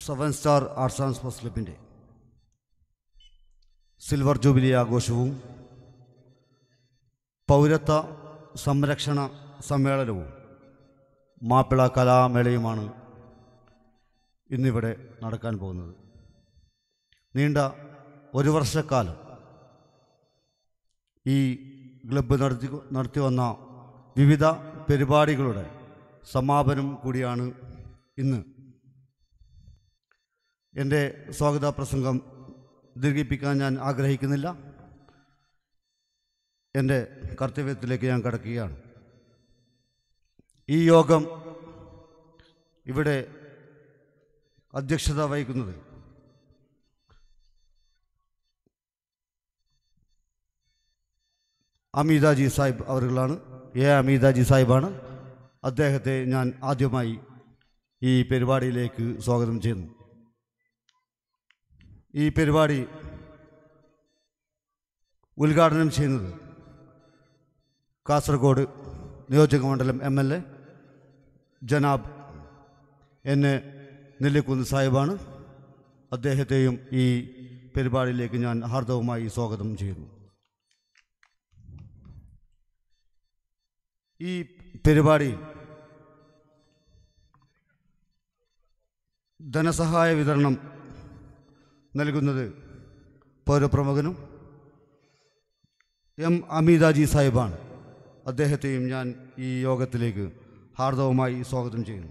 Seven star arts and sports ക്ലബിൻ്റെ silver jubilee ആഘോഷവും പൗരത്വ സംരക്ഷണ സമ്മേളനവും മാപ്പിള കലാമേളയുമാണ് ഇന്നിവിടെ നടക്കാൻ പോകുന്നത് നീണ്ട ഒരു വർഷക്കാലം ഈ ക്ലബ്ബ് നടത്തി നടത്തി വന്ന വിവിധ പരിപാടികളുടെ സമാപനം കൂടിയാണ് ഇന്ന് എൻ്റെ സ്വാഗത പ്രസംഗം ദീർഘിപ്പിക്കാൻ ഞാൻ ആഗ്രഹിക്കുന്നില്ല എൻ്റെ കർത്തവ്യത്തിലേക്ക് ഞാൻ കടക്കുകയാണ് ഈ യോഗം ഇവിടെ അധ്യക്ഷത വഹിക്കുന്നത് അമീതാജി സാഹിബ് അവരുകളാണ് എ അമീതാജി സാഹിബാണ് അദ്ദേഹത്തെ ഞാൻ ആദ്യമായി ഈ പരിപാടിയിലേക്ക് സ്വാഗതം ചെയ്യുന്നു ഈ പരിപാടി ഉദ്ഘാടനം ചെയ്യുന്നത് കാസർഗോഡ് നിയോജക മണ്ഡലം എം എൽ എ ജനാബ് എൻ എ നെല്ലിക്കുന്ന് സാഹിബാണ് അദ്ദേഹത്തെയും ഈ പരിപാടിയിലേക്ക് ഞാൻ ഹാർദവമായി സ്വാഗതം ചെയ്യുന്നു ഈ പരിപാടി ധനസഹായ വിതരണം നൽകുന്നത് പൗരപ്രമുഖനും എം അമീതാജി സാഹിബാണ് അദ്ദേഹത്തെയും ഞാൻ ഈ യോഗത്തിലേക്ക് ഹാർദവമായി സ്വാഗതം ചെയ്യുന്നു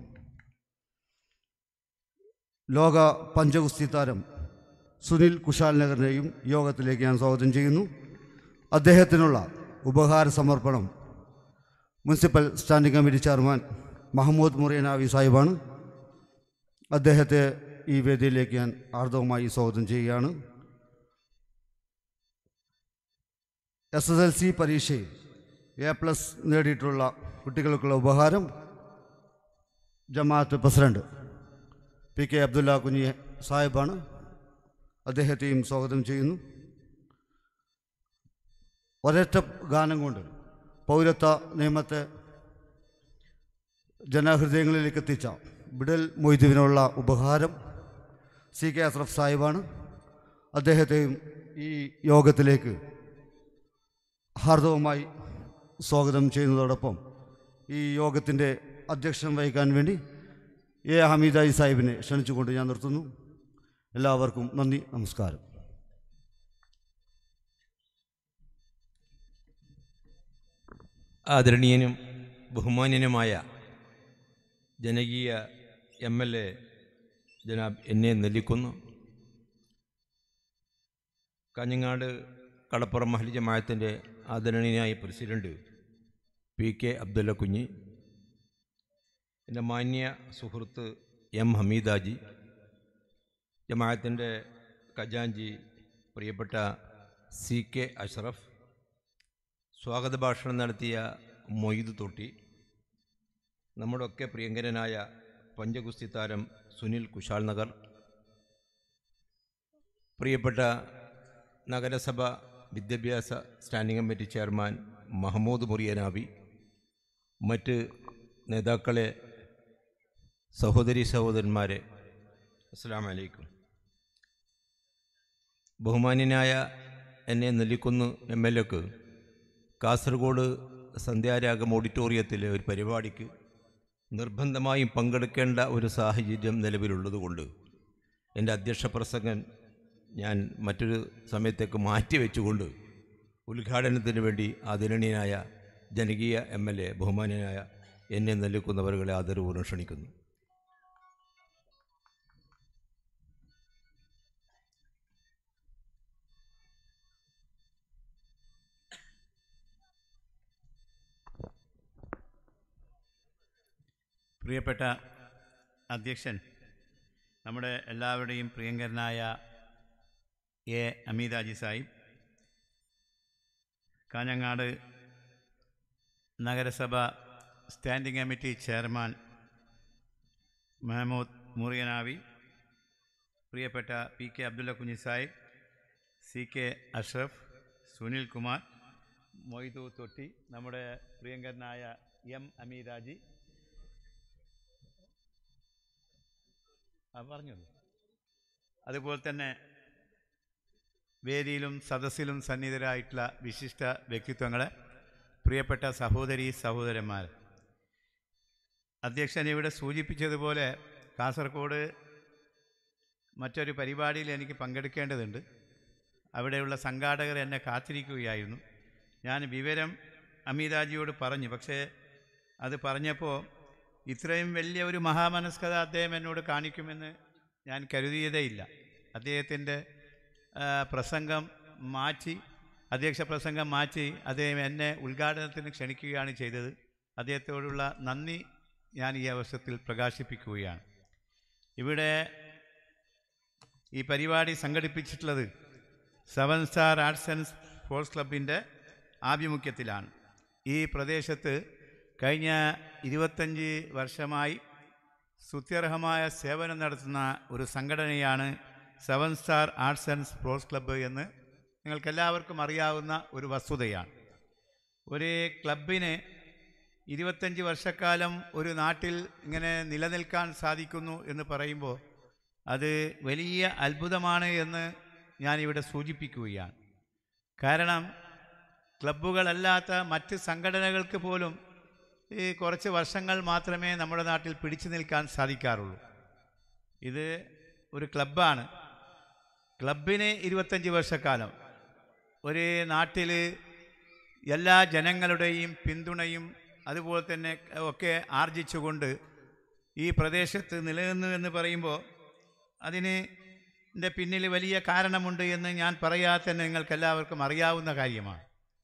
ലോക പഞ്ചഗുസ്തി താരം സുനിൽ കുശാൽ നഗറിനെയും യോഗത്തിലേക്ക് ഞാൻ സ്വാഗതം ചെയ്യുന്നു അദ്ദേഹത്തിനുള്ള ഉപഹാര സമർപ്പണം municipal standing committee chairman Mahmood Muriyanavi സാഹിബാണ് അദ്ദേഹത്തെ ഈ വേദിയിലേക്ക് ഞാൻ ആർദവമായി സ്വാഗതം ചെയ്യുകയാണ് എസ് എസ് എൽ സി പരീക്ഷയിൽ എ പ്ലസ് നേടിയിട്ടുള്ള കുട്ടികൾക്കുള്ള ഉപഹാരം ജമാഅത്ത് president P K Abdulla Kunhi സാഹിബാണ് അദ്ദേഹത്തെയും സ്വാഗതം ചെയ്യുന്നു ഒരൊറ്റ ഗാനം കൊണ്ട് പൗരത്വ നിയമത്തെ ജനഹൃദയങ്ങളിലേക്ക് എത്തിച്ച ബിഡൽ മൊയ്തുവിനുള്ള ഉപഹാരം സി കെ അഷ്റഫ് സാഹിബാണ് അദ്ദേഹത്തെയും ഈ യോഗത്തിലേക്ക് ഹാർദവമായി സ്വാഗതം ചെയ്യുന്നതോടൊപ്പം ഈ യോഗത്തിൻ്റെ അധ്യക്ഷൻ വഹിക്കാൻ വേണ്ടി എ ഹമീദായി സാഹിബിനെ ക്ഷണിച്ചുകൊണ്ട് ഞാൻ നിർത്തുന്നു എല്ലാവർക്കും നന്ദി നമസ്കാരം ആദരണീയനും ബഹുമാന്യനുമായ ജനകീയ എം എൽ എ ജനാബ് എന്നെ നെല്ലിക്കുന്നു കാഞ്ഞങ്ങാട് കടപ്പുറം മഹലി ജമായത്തിൻ്റെ ആദരണീയനായ പ്രസിഡന്റ് പി കെ അബ്ദുല്ല കുഞ്ഞി എൻ്റെ മാന്യ സുഹൃത്ത് എം ഹമീദാജി ജമായത്തിൻ്റെ ഖജാൻജി പ്രിയപ്പെട്ട സി കെ അഷ്റഫ് സ്വാഗത ഭാഷണം നടത്തിയ മൊയ്ത് തൊട്ടി നമ്മുടെയൊക്കെ പ്രിയങ്കരനായ പഞ്ചഗുസ്തി താരം സുനിൽ കുശാൽ നഗർ പ്രിയപ്പെട്ട നഗരസഭ വിദ്യാഭ്യാസ standing committee chairman Mahmood Muriyanabi മറ്റ് നേതാക്കളെ സഹോദരി സഹോദരന്മാരെ അസ്സാം വലൈക്കും ബഹുമാന്യനായ എന്നെ നെല്ലിക്കുന്ന് എം എൽ എക്ക് കാസർഗോഡ് സന്ധ്യാരാഗം ഓഡിറ്റോറിയത്തിലെ ഒരു പരിപാടിക്ക് നിർബന്ധമായും പങ്കെടുക്കേണ്ട ഒരു സാഹചര്യം നിലവിലുള്ളതുകൊണ്ട് എൻ്റെ അധ്യക്ഷ പ്രസംഗൻ ഞാൻ മറ്റൊരു സമയത്തേക്ക് മാറ്റി വെച്ചുകൊണ്ട് ഉദ്ഘാടനത്തിന് വേണ്ടി ആദരണീയനായ ജനകീയ എം എൽ എ ബഹുമാന്യനായ എന്നെ നെല്ലിക്കുന്നവരുകളെ ആദരപൂർവ്വം ക്ഷണിക്കുന്നു പ്രിയപ്പെട്ട അധ്യക്ഷൻ നമ്മുടെ എല്ലാവരുടെയും പ്രിയങ്കരനായ എ അമീതാജി സാഹിബ് കാഞ്ഞങ്ങാട് നഗരസഭ standing committee chairman Mehmood Muriyanavi പ്രിയപ്പെട്ട P K Abdulla Kunhi Sahib C K Ashraf Sunil Kumar Moidu Thotti നമ്മുടെ പ്രിയങ്കരനായ എം അമീരാജി ആ പറഞ്ഞോളൂ അതുപോലെ തന്നെ വേദിയിലും സദസ്സിലും സന്നിധരായിട്ടുള്ള വിശിഷ്ട വ്യക്തിത്വങ്ങളെ പ്രിയപ്പെട്ട സഹോദരി സഹോദരന്മാർ അധ്യക്ഷൻ ഇവിടെ സൂചിപ്പിച്ചതുപോലെ കാസർഗോഡ് മറ്റൊരു പരിപാടിയിൽ എനിക്ക് പങ്കെടുക്കേണ്ടതുണ്ട് അവിടെയുള്ള സംഘാടകർ എന്നെ കാത്തിരിക്കുകയായിരുന്നു ഞാൻ വിവരം അമിതാജിയോട് പറഞ്ഞു പക്ഷേ അത് പറഞ്ഞപ്പോൾ ഇത്രയും വലിയ ഒരു മഹാമനസ്കത അദ്ദേഹം എന്നോട് കാണിക്കുമെന്ന് ഞാൻ കരുതിയതേയില്ല അദ്ദേഹത്തിൻ്റെ ആ, പ്രസംഗം മാറ്റി അധ്യക്ഷ പ്രസംഗം മാറ്റി അദ്ദേഹം എന്നെ ഉദ്ഘാടനത്തിന് ക്ഷണിക്കുകയാണ് ചെയ്തത് അദ്ദേഹത്തോടുള്ള നന്ദി ഞാൻ ഈ അവസരത്തിൽ പ്രകാശിപ്പിക്കുകയാണ് ഇവിടെ ഈ പരിപാടി സംഘടിപ്പിച്ചിട്ടുള്ളത് seven star arts and sports ക്ലബിൻ്റെ ആഭിമുഖ്യത്തിലാണ് ഈ പ്രദേശത്ത് കഴിഞ്ഞ ഇരുപത്തഞ്ച് വർഷമായി സ്തുത്യർഹമായ സേവനം നടത്തുന്ന ഒരു സംഘടനയാണ് seven star arts and sports club എന്ന് നിങ്ങൾക്കെല്ലാവർക്കും അറിയാവുന്ന ഒരു വസ്തുതയാണ് ഒരു ക്ലബിന് ഇരുപത്തഞ്ച് വർഷക്കാലം ഒരു നാട്ടിൽ ഇങ്ങനെ നിലനിൽക്കാൻ സാധിക്കുന്നു എന്ന് പറയുമ്പോൾ അത് വലിയ അത്ഭുതമാണ് എന്ന് ഞാനിവിടെ സൂചിപ്പിക്കുകയാണ് കാരണം ക്ലബ്ബുകളല്ലാത്ത മറ്റ് സംഘടനകൾക്ക് പോലും ഈ കുറച്ച് വർഷങ്ങൾ മാത്രമേ നമ്മുടെ നാട്ടിൽ പിടിച്ചു നിൽക്കാൻ സാധിക്കാറുള്ളൂ ഇത് ഒരു ക്ലബ്ബാണ് ക്ലബിന് ഇരുപത്തഞ്ച് വർഷക്കാലം ഒരു നാട്ടിൽ എല്ലാ ജനങ്ങളുടെയും പിന്തുണയും അതുപോലെ തന്നെ ഒക്കെ ആർജിച്ചുകൊണ്ട് ഈ പ്രദേശത്ത് നിലനിന്നു എന്ന് പറയുമ്പോൾ അതിന് ൻ്റെ പിന്നിൽ വലിയ കാരണമുണ്ട് എന്ന് ഞാൻ പറയാതെ തന്നെ നിങ്ങൾക്കെല്ലാവർക്കും അറിയാവുന്ന കാര്യമാണ്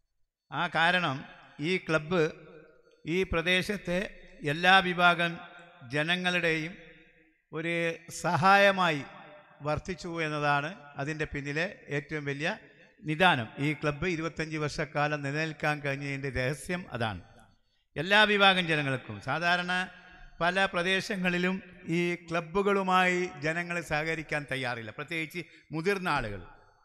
ആ കാരണം ഈ ക്ലബ്ബ് ഈ പ്രദേശത്തെ എല്ലാ വിഭാഗം ജനങ്ങളുടെയും ഒരു സഹായമായി വർത്തിച്ചു എന്നതാണ് അതിൻ്റെ പിന്നിലെ ഏറ്റവും വലിയ നിദാനം ഈ ക്ലബ്ബ് ഇരുപത്തഞ്ച് വർഷക്കാലം നിലനിൽക്കാൻ കഴിഞ്ഞതിൻ്റെ രഹസ്യം അതാണ് എല്ലാ വിഭാഗം ജനങ്ങൾക്കും സാധാരണ പല പ്രദേശങ്ങളിലും ഈ ക്ലബ്ബുകളുമായി ജനങ്ങൾ സഹകരിക്കാൻ തയ്യാറില്ല പ്രത്യേകിച്ച് മുതിർന്ന ആളുകൾ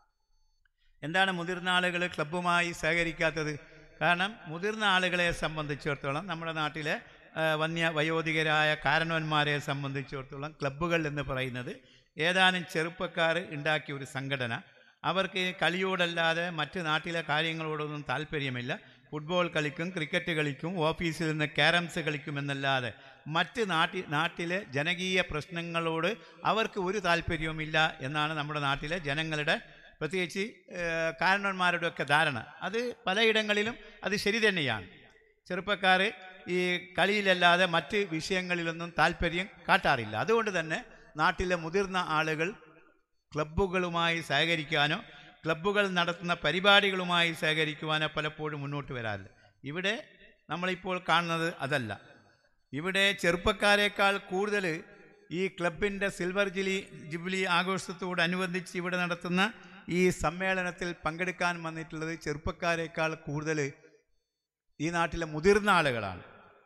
എന്താണ് മുതിർന്ന ആളുകൾ ക്ലബ്ബുമായി സഹകരിക്കാത്തത് കാരണം മുതിർന്ന ആളുകളെ സംബന്ധിച്ചിടത്തോളം നമ്മുടെ നാട്ടിലെ ആ, വന്യ വയോധികരായ കാരണവന്മാരെ സംബന്ധിച്ചിടത്തോളം ക്ലബ്ബുകൾ എന്ന് പറയുന്നത് ഏതാനും ചെറുപ്പക്കാർ ഉണ്ടാക്കിയ ഒരു സംഘടന അവർക്ക് കളിയോടല്ലാതെ മറ്റ് നാട്ടിലെ കാര്യങ്ങളോടൊന്നും താല്പര്യമില്ല ഫുട്ബോൾ കളിക്കും ക്രിക്കറ്റ് കളിക്കും ഓഫീസിൽ നിന്ന് ക്യാരംസ് കളിക്കുമെന്നല്ലാതെ മറ്റ് നാട്ടി നാട്ടിലെ ജനകീയ പ്രശ്നങ്ങളോട് അവർക്ക് ഒരു താല്പര്യവുമില്ല എന്നാണ് നമ്മുടെ നാട്ടിലെ ജനങ്ങളുടെ പ്രത്യേകിച്ച് ഏഹ്, കാരണവന്മാരുടെ ഒക്കെ ധാരണ അത് പലയിടങ്ങളിലും അത് ശരി തന്നെയാണ് ചെറുപ്പക്കാർ ഈ കളിയിലല്ലാതെ മറ്റ് വിഷയങ്ങളിലൊന്നും താല്പര്യം കാട്ടാറില്ല അതുകൊണ്ട് തന്നെ നാട്ടിലെ മുതിർന്ന ആളുകൾ ക്ലബ്ബുകളുമായി സഹകരിക്കാനോ ക്ലബ്ബുകൾ നടത്തുന്ന പരിപാടികളുമായി സഹകരിക്കുവാനോ പലപ്പോഴും മുന്നോട്ട് വരാറില്ല ഇവിടെ നമ്മളിപ്പോൾ കാണുന്നത് അതല്ല ഇവിടെ ചെറുപ്പക്കാരേക്കാൾ കൂടുതൽ ഈ ക്ലബിൻ്റെ സിൽവർ ജിലി ജുബിലി ആഘോഷത്തോടനുബന്ധിച്ച് ഇവിടെ നടത്തുന്ന ഈ സമ്മേളനത്തിൽ പങ്കെടുക്കാൻ വന്നിട്ടുള്ളത് ചെറുപ്പക്കാരേക്കാൾ കൂടുതൽ ഈ നാട്ടിലെ മുതിർന്ന ആളുകളാണ്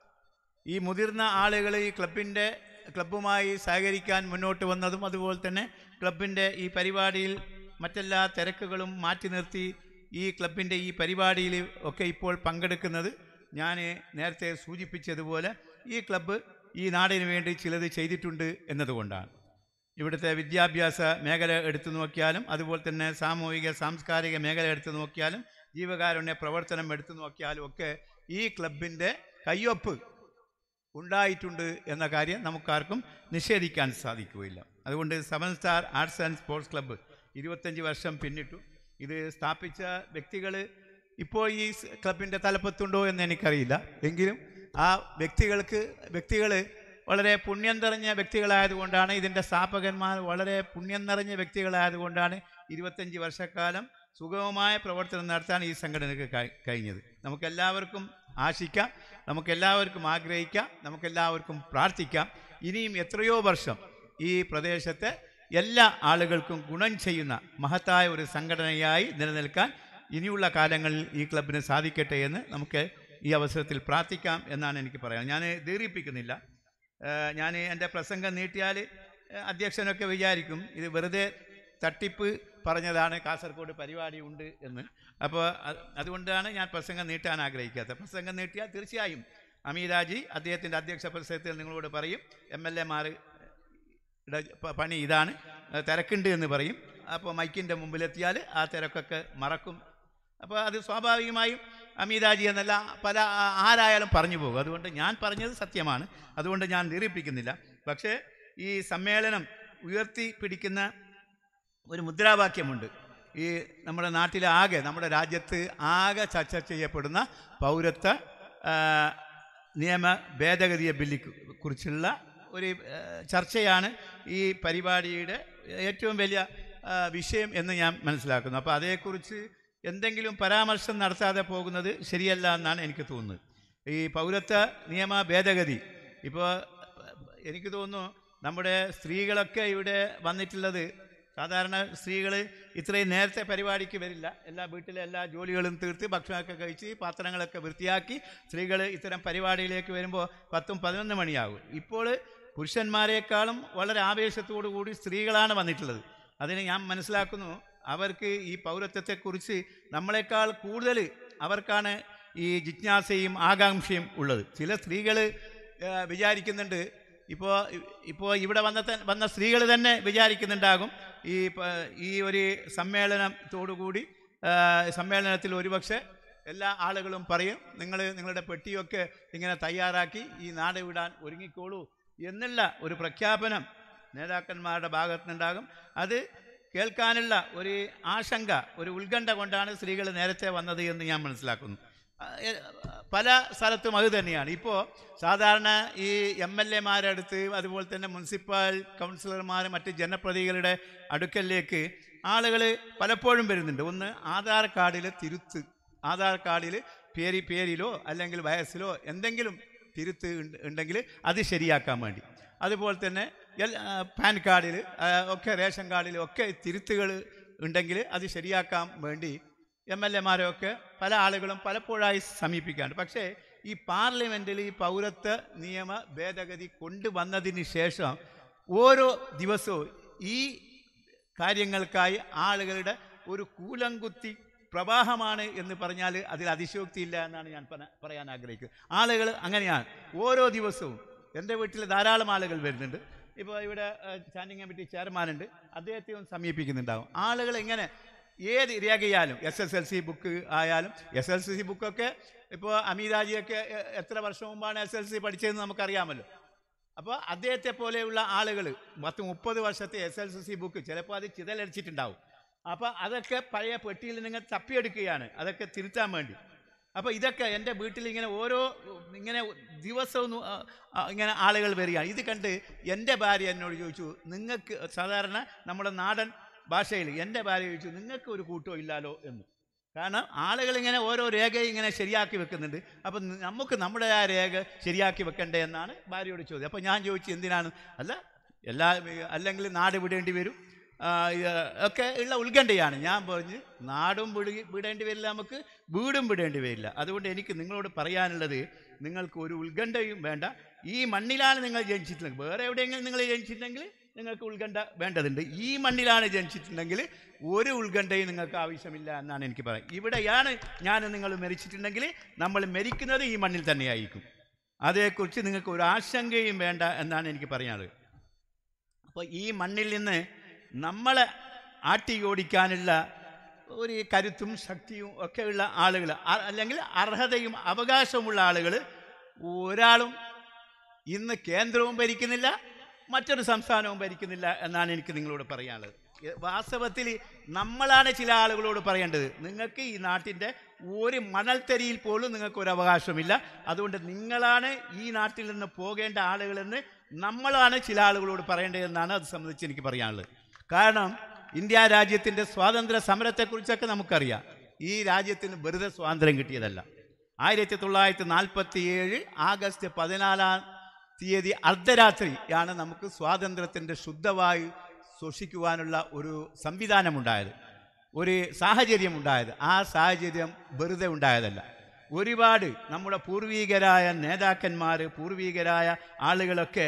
ഈ മുതിർന്ന ആളുകൾ ഈ ക്ലബിൻ്റെ ക്ലബ്ബുമായി സഹകരിക്കാൻ മുന്നോട്ട് വന്നതും അതുപോലെ തന്നെ ക്ലബിൻ്റെ ഈ പരിപാടിയിൽ മറ്റെല്ലാ തിരക്കുകളും മാറ്റി നിർത്തി ഈ ക്ലബിൻ്റെ ഈ പരിപാടിയിൽ ഒക്കെ ഇപ്പോൾ പങ്കെടുക്കുന്നത് ഞാൻ നേരത്തെ സൂചിപ്പിച്ചതുപോലെ ഈ ക്ലബ്ബ് ഈ നാടിന് വേണ്ടി ചിലത് ചെയ്തിട്ടുണ്ട് എന്നതുകൊണ്ടാണ് ഇവിടുത്തെ വിദ്യാഭ്യാസ മേഖല എടുത്തു നോക്കിയാലും അതുപോലെ തന്നെ സാമൂഹിക സാംസ്കാരിക മേഖല എടുത്തു നോക്കിയാലും ജീവകാരുണ്യ പ്രവർത്തനം എടുത്തു നോക്കിയാലും ഒക്കെ ഈ ക്ലബിൻ്റെ കയ്യൊപ്പ് ഉണ്ടായിട്ടുണ്ട് എന്ന കാര്യം നമുക്കാർക്കും നിഷേധിക്കാൻ സാധിക്കുകയില്ല അതുകൊണ്ട് seven star arts and sports club ഇരുപത്തഞ്ച് വർഷം പിന്നിട്ടു ഇത് സ്ഥാപിച്ച വ്യക്തികൾ ഇപ്പോൾ ഈ സ് ക്ലബിൻ്റെ തലപ്പത്തുണ്ടോ എന്ന് എനിക്കറിയില്ല എങ്കിലും ആ വ്യക്തികൾക്ക് വ്യക്തികൾ വളരെ പുണ്യം നിറഞ്ഞ വ്യക്തികളായതുകൊണ്ടാണ് ഇതിൻ്റെ സ്ഥാപകന്മാർ വളരെ പുണ്യം നിറഞ്ഞ വ്യക്തികളായതുകൊണ്ടാണ് ഇരുപത്തഞ്ച് വർഷക്കാലം സുഗമമായ പ്രവർത്തനം നടത്താൻ ഈ സംഘടനയ്ക്ക് കഴി- കഴിഞ്ഞത് നമുക്കെല്ലാവർക്കും ആശിക്കാം നമുക്കെല്ലാവർക്കും ആഗ്രഹിക്കാം നമുക്കെല്ലാവർക്കും പ്രാർത്ഥിക്കാം ഇനിയും എത്രയോ വർഷം ഈ പ്രദേശത്തെ എല്ലാ ആളുകൾക്കും ഗുണം ചെയ്യുന്ന മഹത്തായ ഒരു സംഘടനയായി നിലനിൽക്കാൻ ഇനിയുള്ള കാലങ്ങളിൽ ഈ ക്ലബിന് സാധിക്കട്ടെ എന്ന് നമുക്ക് ഈ അവസരത്തിൽ പ്രാർത്ഥിക്കാം എന്നാണ് എനിക്ക് പറയാൻ ഞാൻ ദീർഘിപ്പിക്കുന്നില്ല ഞാൻ എൻ്റെ പ്രസംഗം നീട്ടിയാൽ ഏഹ്, അധ്യക്ഷനൊക്കെ വിചാരിക്കും ഇത് വെറുതെ തട്ടിപ്പ് പറഞ്ഞതാണ് കാസർഗോഡ് പരിപാടി ഉണ്ട് എന്ന് അപ്പോൾ അതുകൊണ്ടാണ് ഞാൻ പ്രസംഗം നീട്ടാൻ ആഗ്രഹിക്കാത്തത് പ്രസംഗം നീട്ടിയാൽ തീർച്ചയായും അമീരാജി അദ്ദേഹത്തിൻ്റെ അധ്യക്ഷ പ്രസംഗത്തിൽ നിങ്ങളോട് പറയും എം എൽ എമാർ പണി ഇതാണ് ഏഹ് തിരക്കുണ്ട് എന്ന് പറയും അപ്പോൾ മൈക്കിൻ്റെ മുമ്പിലെത്തിയാൽ ആ തിരക്കൊക്കെ മറക്കും അപ്പോൾ അത് സ്വാഭാവികമായും അമിതാജി എന്നല്ല പല ആ- ആരായാലും പറഞ്ഞു പോകും അതുകൊണ്ട് ഞാൻ പറഞ്ഞത് സത്യമാണ് അതുകൊണ്ട് ഞാൻ നിരൂപിക്കുന്നില്ല പക്ഷേ ഈ സമ്മേളനം ഉയർത്തി പിടിക്കുന്ന ഒരു മുദ്രാവാക്യമുണ്ട് ഈ നമ്മുടെ നാട്ടിലെ ആകെ നമ്മുടെ രാജ്യത്ത് ആകെ ചർച്ച ചെയ്യപ്പെടുന്ന പൗരത്വ ആ, നിയമ ഭേദഗതിയെ ബില്ലിനെ കുറിച്ചുള്ള ഒരു ആ, ചർച്ചയാണ് ഈ പരിപാടിയുടെ ഏറ്റവും വലിയ ആ, വിഷയം എന്ന് ഞാൻ മനസ്സിലാക്കുന്നു അപ്പോൾ അതേക്കുറിച്ച് എന്തെങ്കിലും പരാമർശം നടത്താതെ പോകുന്നത് ശരിയല്ല എന്നാണ് എനിക്ക് തോന്നുന്നത് ഈ പൗരത്വ നിയമ ഭേദഗതി ഇപ്പോൾ എനിക്ക് തോന്നുന്നു നമ്മുടെ സ്ത്രീകളൊക്കെ ഇവിടെ വന്നിട്ടുള്ളത് സാധാരണ സ്ത്രീകൾ ഇത്രയും നേരത്തെ പരിപാടിക്ക് വരില്ല എല്ലാ വീട്ടിലെ എല്ലാ ജോലികളും തീർത്ത് ഭക്ഷണമൊക്കെ കഴിച്ച് പാത്രങ്ങളൊക്കെ വൃത്തിയാക്കി സ്ത്രീകൾ ഇത്തരം പരിപാടിയിലേക്ക് വരുമ്പോൾ പത്തും പതിനൊന്ന് മണിയാകും ഇപ്പോൾ പുരുഷന്മാരെക്കാളും വളരെ ആവേശത്തോടു കൂടി സ്ത്രീകളാണ് വന്നിട്ടുള്ളത് അതിന് ഞാൻ മനസ്സിലാക്കുന്നു അവർക്ക് ഈ പൗരത്വത്തെക്കുറിച്ച് നമ്മളെക്കാൾ കൂടുതൽ അവർക്കാണ് ഈ ജിജ്ഞാസയും ആകാംക്ഷയും ഉള്ളത് ചില സ്ത്രീകൾ വിചാരിക്കുന്നുണ്ട് ഇപ്പോൾ ഇപ്പോൾ ഇവിടെ വന്ന ത- വന്ന സ്ത്രീകൾ തന്നെ വിചാരിക്കുന്നുണ്ടാകും ഈ പ- ഈ ഒരു സമ്മേളനത്തോടുകൂടി ആ, സമ്മേളനത്തിൽ ഒരുപക്ഷെ എല്ലാ ആളുകളും പറയും നിങ്ങൾ നിങ്ങളുടെ പെട്ടിയൊക്കെ ഇങ്ങനെ തയ്യാറാക്കി ഈ നാട് വിടാൻ ഒരുങ്ങിക്കോളൂ എന്നുള്ള ഒരു പ്രഖ്യാപനം നേതാക്കന്മാരുടെ ഭാഗത്തുനിന്നുണ്ടാകും അത് കേൾക്കാനുള്ള ഒരു ആശങ്ക ഒരു ഉത്കണ്ഠ കൊണ്ടാണ് സ്ത്രീകൾ നേരത്തെ വന്നത് എന്ന് ഞാൻ മനസ്സിലാക്കുന്നു ആ, എ- പല സ്ഥലത്തും അത് തന്നെയാണ് ഇപ്പോൾ സാധാരണ ഈ എം എൽ എമാരുടെ അടുത്ത് അതുപോലെ തന്നെ മുനിസിപ്പൽ കൗൺസിലർമാർ മറ്റ് ജനപ്രതിനിധികളുടെ അടുക്കലേക്ക് ആളുകൾ പലപ്പോഴും വരുന്നുണ്ട് ഒന്ന് ആധാർ കാർഡിൽ തിരുത്ത് ആധാർ കാർഡിൽ പേര് പേരിലോ അല്ലെങ്കിൽ വയസ്സിലോ എന്തെങ്കിലും തിരുത്ത് ഉണ്ട്- ഉണ്ടെങ്കിൽ അത് ശരിയാക്കാൻ വേണ്ടി അതുപോലെ തന്നെ എൽ- ആ, പാൻ കാർഡിൽ ആ, ഒക്കെ റേഷൻ കാർഡിൽ ഒക്കെ തിരുത്തുകൾ ഉണ്ടെങ്കിൽ അത് ശരിയാക്കാൻ വേണ്ടി എം എൽ എമാരെയൊക്കെ പല ആളുകളും പലപ്പോഴായി സമീപിക്കാറുണ്ട് പക്ഷേ ഈ പാർലമെൻറ്റിൽ ഈ പൗരത്വ നിയമ ഭേദഗതി കൊണ്ടുവന്നതിന് ശേഷം ഓരോ ദിവസവും ഈ കാര്യങ്ങൾക്കായി ആളുകളുടെ ഒരു കൂലംകുത്തി പ്രവാഹമാണ് എന്ന് പറഞ്ഞാൽ അതിൽ അതിശയോക്തിയില്ല എന്നാണ് ഞാൻ പറ- പറയാൻ ആഗ്രഹിക്കുന്നത് ആളുകൾ അങ്ങനെയാണ് ഓരോ ദിവസവും എൻ്റെ വീട്ടിൽ ധാരാളം ആളുകൾ വരുന്നുണ്ട് ഇപ്പോൾ ഇവിടെ സ്റ്റാൻഡിംഗ് കമ്മിറ്റി ചെയർമാനുണ്ട് അദ്ദേഹത്തെയും സമീപിക്കുന്നുണ്ടാവും ആളുകൾ എങ്ങനെ ഏത് രേഖയാലും S S L C book ആയാലും എസ് എൽ സി ബുക്കൊക്കെ ഇപ്പോൾ അമീതാജിയൊക്കെ എ- എത്ര വർഷം മുമ്പാണ് എസ് എൽ സി പഠിച്ചതെന്ന് നമുക്കറിയാമല്ലോ അപ്പോൾ അദ്ദേഹത്തെ പോലെയുള്ള ആളുകൾ പത്ത് മുപ്പത് വർഷത്തെ എസ് എൽ സി ബുക്ക് ചിലപ്പോൾ അത് ചിതലടിച്ചിട്ടുണ്ടാവും അപ്പോൾ അതൊക്കെ പഴയ പെട്ടിയിൽ നിങ്ങൾ തപ്പിയെടുക്കുകയാണ് അതൊക്കെ തിരുത്താൻ വേണ്ടി അപ്പോൾ ഇതൊക്കെ എൻ്റെ വീട്ടിൽ ഇങ്ങനെ ഓരോ ഇങ്ങനെ ദിവസവും ആ, ആ, ഇങ്ങനെ ആളുകൾ വരികയാണ് ഇത് കണ്ട് എൻ്റെ ഭാര്യ എന്നോട് ചോദിച്ചു നിങ്ങൾക്ക് സാധാരണ നമ്മുടെ നാടൻ ഭാഷയിൽ എൻ്റെ ഭാര്യ ചോദിച്ചു നിങ്ങൾക്ക് ഒരു കൂട്ടോ ഇല്ലാലോ എന്ന് കാരണം ആളുകൾ ഇങ്ങനെ ഓരോ രേഖയും ഇങ്ങനെ ശരിയാക്കി വെക്കുന്നുണ്ട് അപ്പം നമുക്ക് നമ്മുടെ ആ രേഖ ശരിയാക്കി വെക്കണ്ടേ എന്നാണ് ഭാര്യയോട് ചോദ്യം അപ്പം ഞാൻ ചോദിച്ചു എന്തിനാണ് അല്ല എല്ലാ അല്ലെങ്കിൽ നാട് വിടേണ്ടി വരും ആ, ഇത് ഒക്കെ ഉള്ള ഉത്കണ്ഠയാണ് ഞാൻ പറഞ്ഞ് നാടും വിടി വിടേണ്ടി വരില്ല നമുക്ക് വീടും വിടേണ്ടി വരില്ല അതുകൊണ്ട് എനിക്ക് നിങ്ങളോട് പറയാനുള്ളത് നിങ്ങൾക്ക് ഒരു ഉത്കണ്ഠയും വേണ്ട ഈ മണ്ണിലാണ് നിങ്ങൾ ജനിച്ചിട്ടുണ്ടെങ്കിൽ വേറെ എവിടെയെങ്കിലും നിങ്ങൾ ജനിച്ചിട്ടുണ്ടെങ്കിൽ നിങ്ങൾക്ക് ഉത്കണ്ഠ വേണ്ടതുണ്ട് ഈ മണ്ണിലാണ് ജനിച്ചിട്ടുണ്ടെങ്കിൽ ഒരു ഉത്കണ്ഠയും നിങ്ങൾക്ക് ആവശ്യമില്ല എന്നാണ് എനിക്ക് പറയാം ഇവിടെയാണ് ഞാൻ നിങ്ങൾ മരിച്ചിട്ടുണ്ടെങ്കിൽ നമ്മൾ മരിക്കുന്നത് ഈ മണ്ണിൽ തന്നെയായിരിക്കും അതേക്കുറിച്ച് നിങ്ങൾക്ക് ഒരു ആശങ്കയും വേണ്ട എന്നാണ് എനിക്ക് പറയാനുള്ളത് അപ്പോൾ ഈ മണ്ണിൽ നിന്ന് നമ്മളെ ആട്ടി ഓടിക്കാനുള്ള ഒരു കരുത്തും ശക്തിയും ഒക്കെയുള്ള ആളുകൾ അ- അല്ലെങ്കിൽ അർഹതയും അവകാശവുമുള്ള ആളുകൾ ഒരാളും ഇന്ന് കേന്ദ്രവും ഭരിക്കുന്നില്ല മറ്റൊരു സംസ്ഥാനവും ഭരിക്കുന്നില്ല എന്നാണ് എനിക്ക് നിങ്ങളോട് പറയാനുള്ളത് എ- വാസ്തവത്തിൽ നമ്മളാണ് ചില ആളുകളോട് പറയേണ്ടത് നിങ്ങൾക്ക് ഈ നാട്ടിൻ്റെ ഒരു മണൽത്തരിയിൽ പോലും നിങ്ങൾക്ക് ഒരു അവകാശമില്ല അതുകൊണ്ട് നിങ്ങളാണ് ഈ നാട്ടിൽ നിന്ന് പോകേണ്ട ആളുകളെന്ന് നമ്മളാണ് ചില ആളുകളോട് പറയേണ്ടതെന്നാണ് അത് സംബന്ധിച്ച് എനിക്ക് പറയാനുള്ളത് കാരണം ഇന്ത്യ രാജ്യത്തിൻ്റെ സ്വാതന്ത്ര്യ സമരത്തെക്കുറിച്ചൊക്കെ നമുക്കറിയാം ഈ രാജ്യത്തിന് വെറുതെ സ്വാതന്ത്ര്യം കിട്ടിയതല്ല ആയിരത്തി തൊള്ളായിരത്തി നാൽപ്പത്തി ഏഴ് ആഗസ്റ്റ് പതിനാലാം തീയതി അർദ്ധരാത്രിയാണ് നമുക്ക് സ്വാതന്ത്ര്യത്തിൻ്റെ ശുദ്ധവായു ശ്വസിക്കുവാനുള്ള ഒരു സംവിധാനമുണ്ടായത് ഒരു സാഹചര്യമുണ്ടായത് ആ സാഹചര്യം വെറുതെ ഉണ്ടായതല്ല ഒരുപാട് നമ്മുടെ പൂർവീകരായ നേതാക്കന്മാർ പൂർവീകരായ ആളുകളൊക്കെ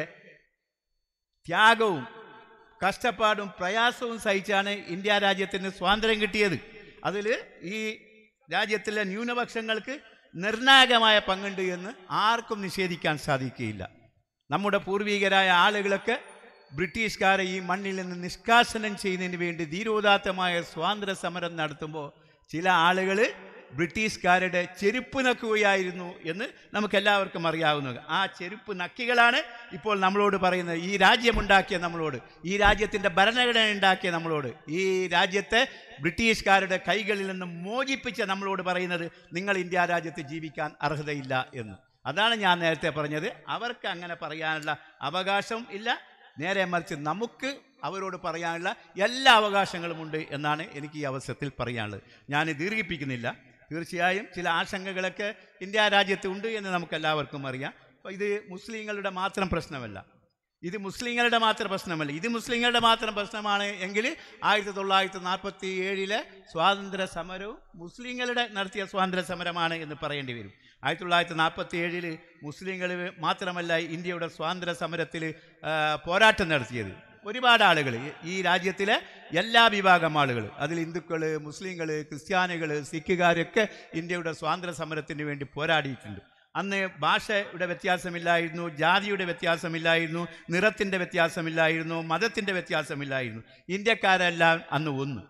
ത്യാഗവും കഷ്ടപ്പാടും പ്രയാസവും സഹിച്ചാണ് ഇന്ത്യ രാജ്യത്തിന് സ്വാതന്ത്ര്യം കിട്ടിയത് അതിൽ ഈ രാജ്യത്തിലെ ന്യൂനപക്ഷങ്ങൾക്ക് നിർണായകമായ പങ്കുണ്ട് എന്ന് ആർക്കും നിഷേധിക്കാൻ സാധിക്കുകയില്ല നമ്മുടെ പൂർവീകരായ ആളുകളൊക്കെ ബ്രിട്ടീഷുകാരെ ഈ മണ്ണിൽ നിന്ന് നിഷ്കാസനം ചെയ്യുന്നതിന് വേണ്ടി ധീരോദാത്തമായ സ്വാതന്ത്ര്യ സമരം നടത്തുമ്പോൾ ചില ആളുകൾ ബ്രിട്ടീഷുകാരുടെ ചെരുപ്പ് നക്കുകയായിരുന്നു എന്ന് നമുക്കെല്ലാവർക്കും അറിയാവുന്നത് ആ ചെരുപ്പ് നക്കികളാണ് ഇപ്പോൾ നമ്മളോട് പറയുന്നത് ഈ രാജ്യമുണ്ടാക്കിയ നമ്മളോട് ഈ രാജ്യത്തിൻ്റെ ഭരണഘടന ഉണ്ടാക്കിയ നമ്മളോട് ഈ രാജ്യത്തെ ബ്രിട്ടീഷുകാരുടെ കൈകളിൽ നിന്ന് മോചിപ്പിച്ച നമ്മളോട് പറയുന്നത് നിങ്ങൾ ഇന്ത്യ രാജ്യത്ത് ജീവിക്കാൻ അർഹതയില്ല എന്ന് അതാണ് ഞാൻ നേരത്തെ പറഞ്ഞത് അവർക്ക് അങ്ങനെ പറയാനുള്ള അവകാശം ഇല്ല നേരെ മറിച്ച് നമുക്ക് അവരോട് പറയാനുള്ള എല്ലാ അവകാശങ്ങളുമുണ്ട് എന്നാണ് എനിക്ക് ഈ അവസരത്തിൽ പറയാനുള്ളത് ഞാൻ ദീർഘിപ്പിക്കുന്നില്ല തീർച്ചയായും ചില ആശങ്കകളൊക്കെ ഇന്ത്യ രാജ്യത്ത് ഉണ്ട് എന്ന് നമുക്ക് എല്ലാവർക്കും അറിയാം അപ്പോൾ ഇത് മുസ്ലിങ്ങളുടെ മാത്രം പ്രശ്നമല്ല ഇത് മുസ്ലിങ്ങളുടെ മാത്രം പ്രശ്നമല്ല ഇത് മുസ്ലിങ്ങളുടെ മാത്രം പ്രശ്നമാണ് എങ്കിൽ ആയിരത്തി തൊള്ളായിരത്തി നാൽപ്പത്തി ഏഴിലെ സ്വാതന്ത്ര്യ സമരവും മുസ്ലിങ്ങളുടെ നടത്തിയ സ്വാതന്ത്ര്യ സമരമാണ് എന്ന് പറയേണ്ടി വരും ആയിരത്തി തൊള്ളായിരത്തി നാൽപ്പത്തി ഏഴിൽ മുസ്ലിങ്ങൾ മാത്രമല്ല ഇന്ത്യയുടെ സ്വാതന്ത്ര്യ സമരത്തിൽ ആ, പോരാട്ടം നടത്തിയത് ഒരുപാട് ആളുകൾ ഈ രാജ്യത്തിലെ എല്ലാ വിഭാഗം ആളുകൾ അതിൽ ഹിന്ദുക്കൾ മുസ്ലിങ്ങൾ ക്രിസ്ത്യാനികൾ സിഖുകാരൊക്കെ ഇന്ത്യയുടെ സ്വാതന്ത്ര്യ സമരത്തിന് വേണ്ടി പോരാടിയിട്ടുണ്ട് അന്ന് ഭാഷയുടെ വ്യത്യാസമില്ലായിരുന്നു ജാതിയുടെ വ്യത്യാസമില്ലായിരുന്നു നിറത്തിൻ്റെ വ്യത്യാസമില്ലായിരുന്നു മതത്തിൻ്റെ വ്യത്യാസമില്ലായിരുന്നു ഇന്ത്യക്കാരെല്ലാം അന്ന് ഒന്ന്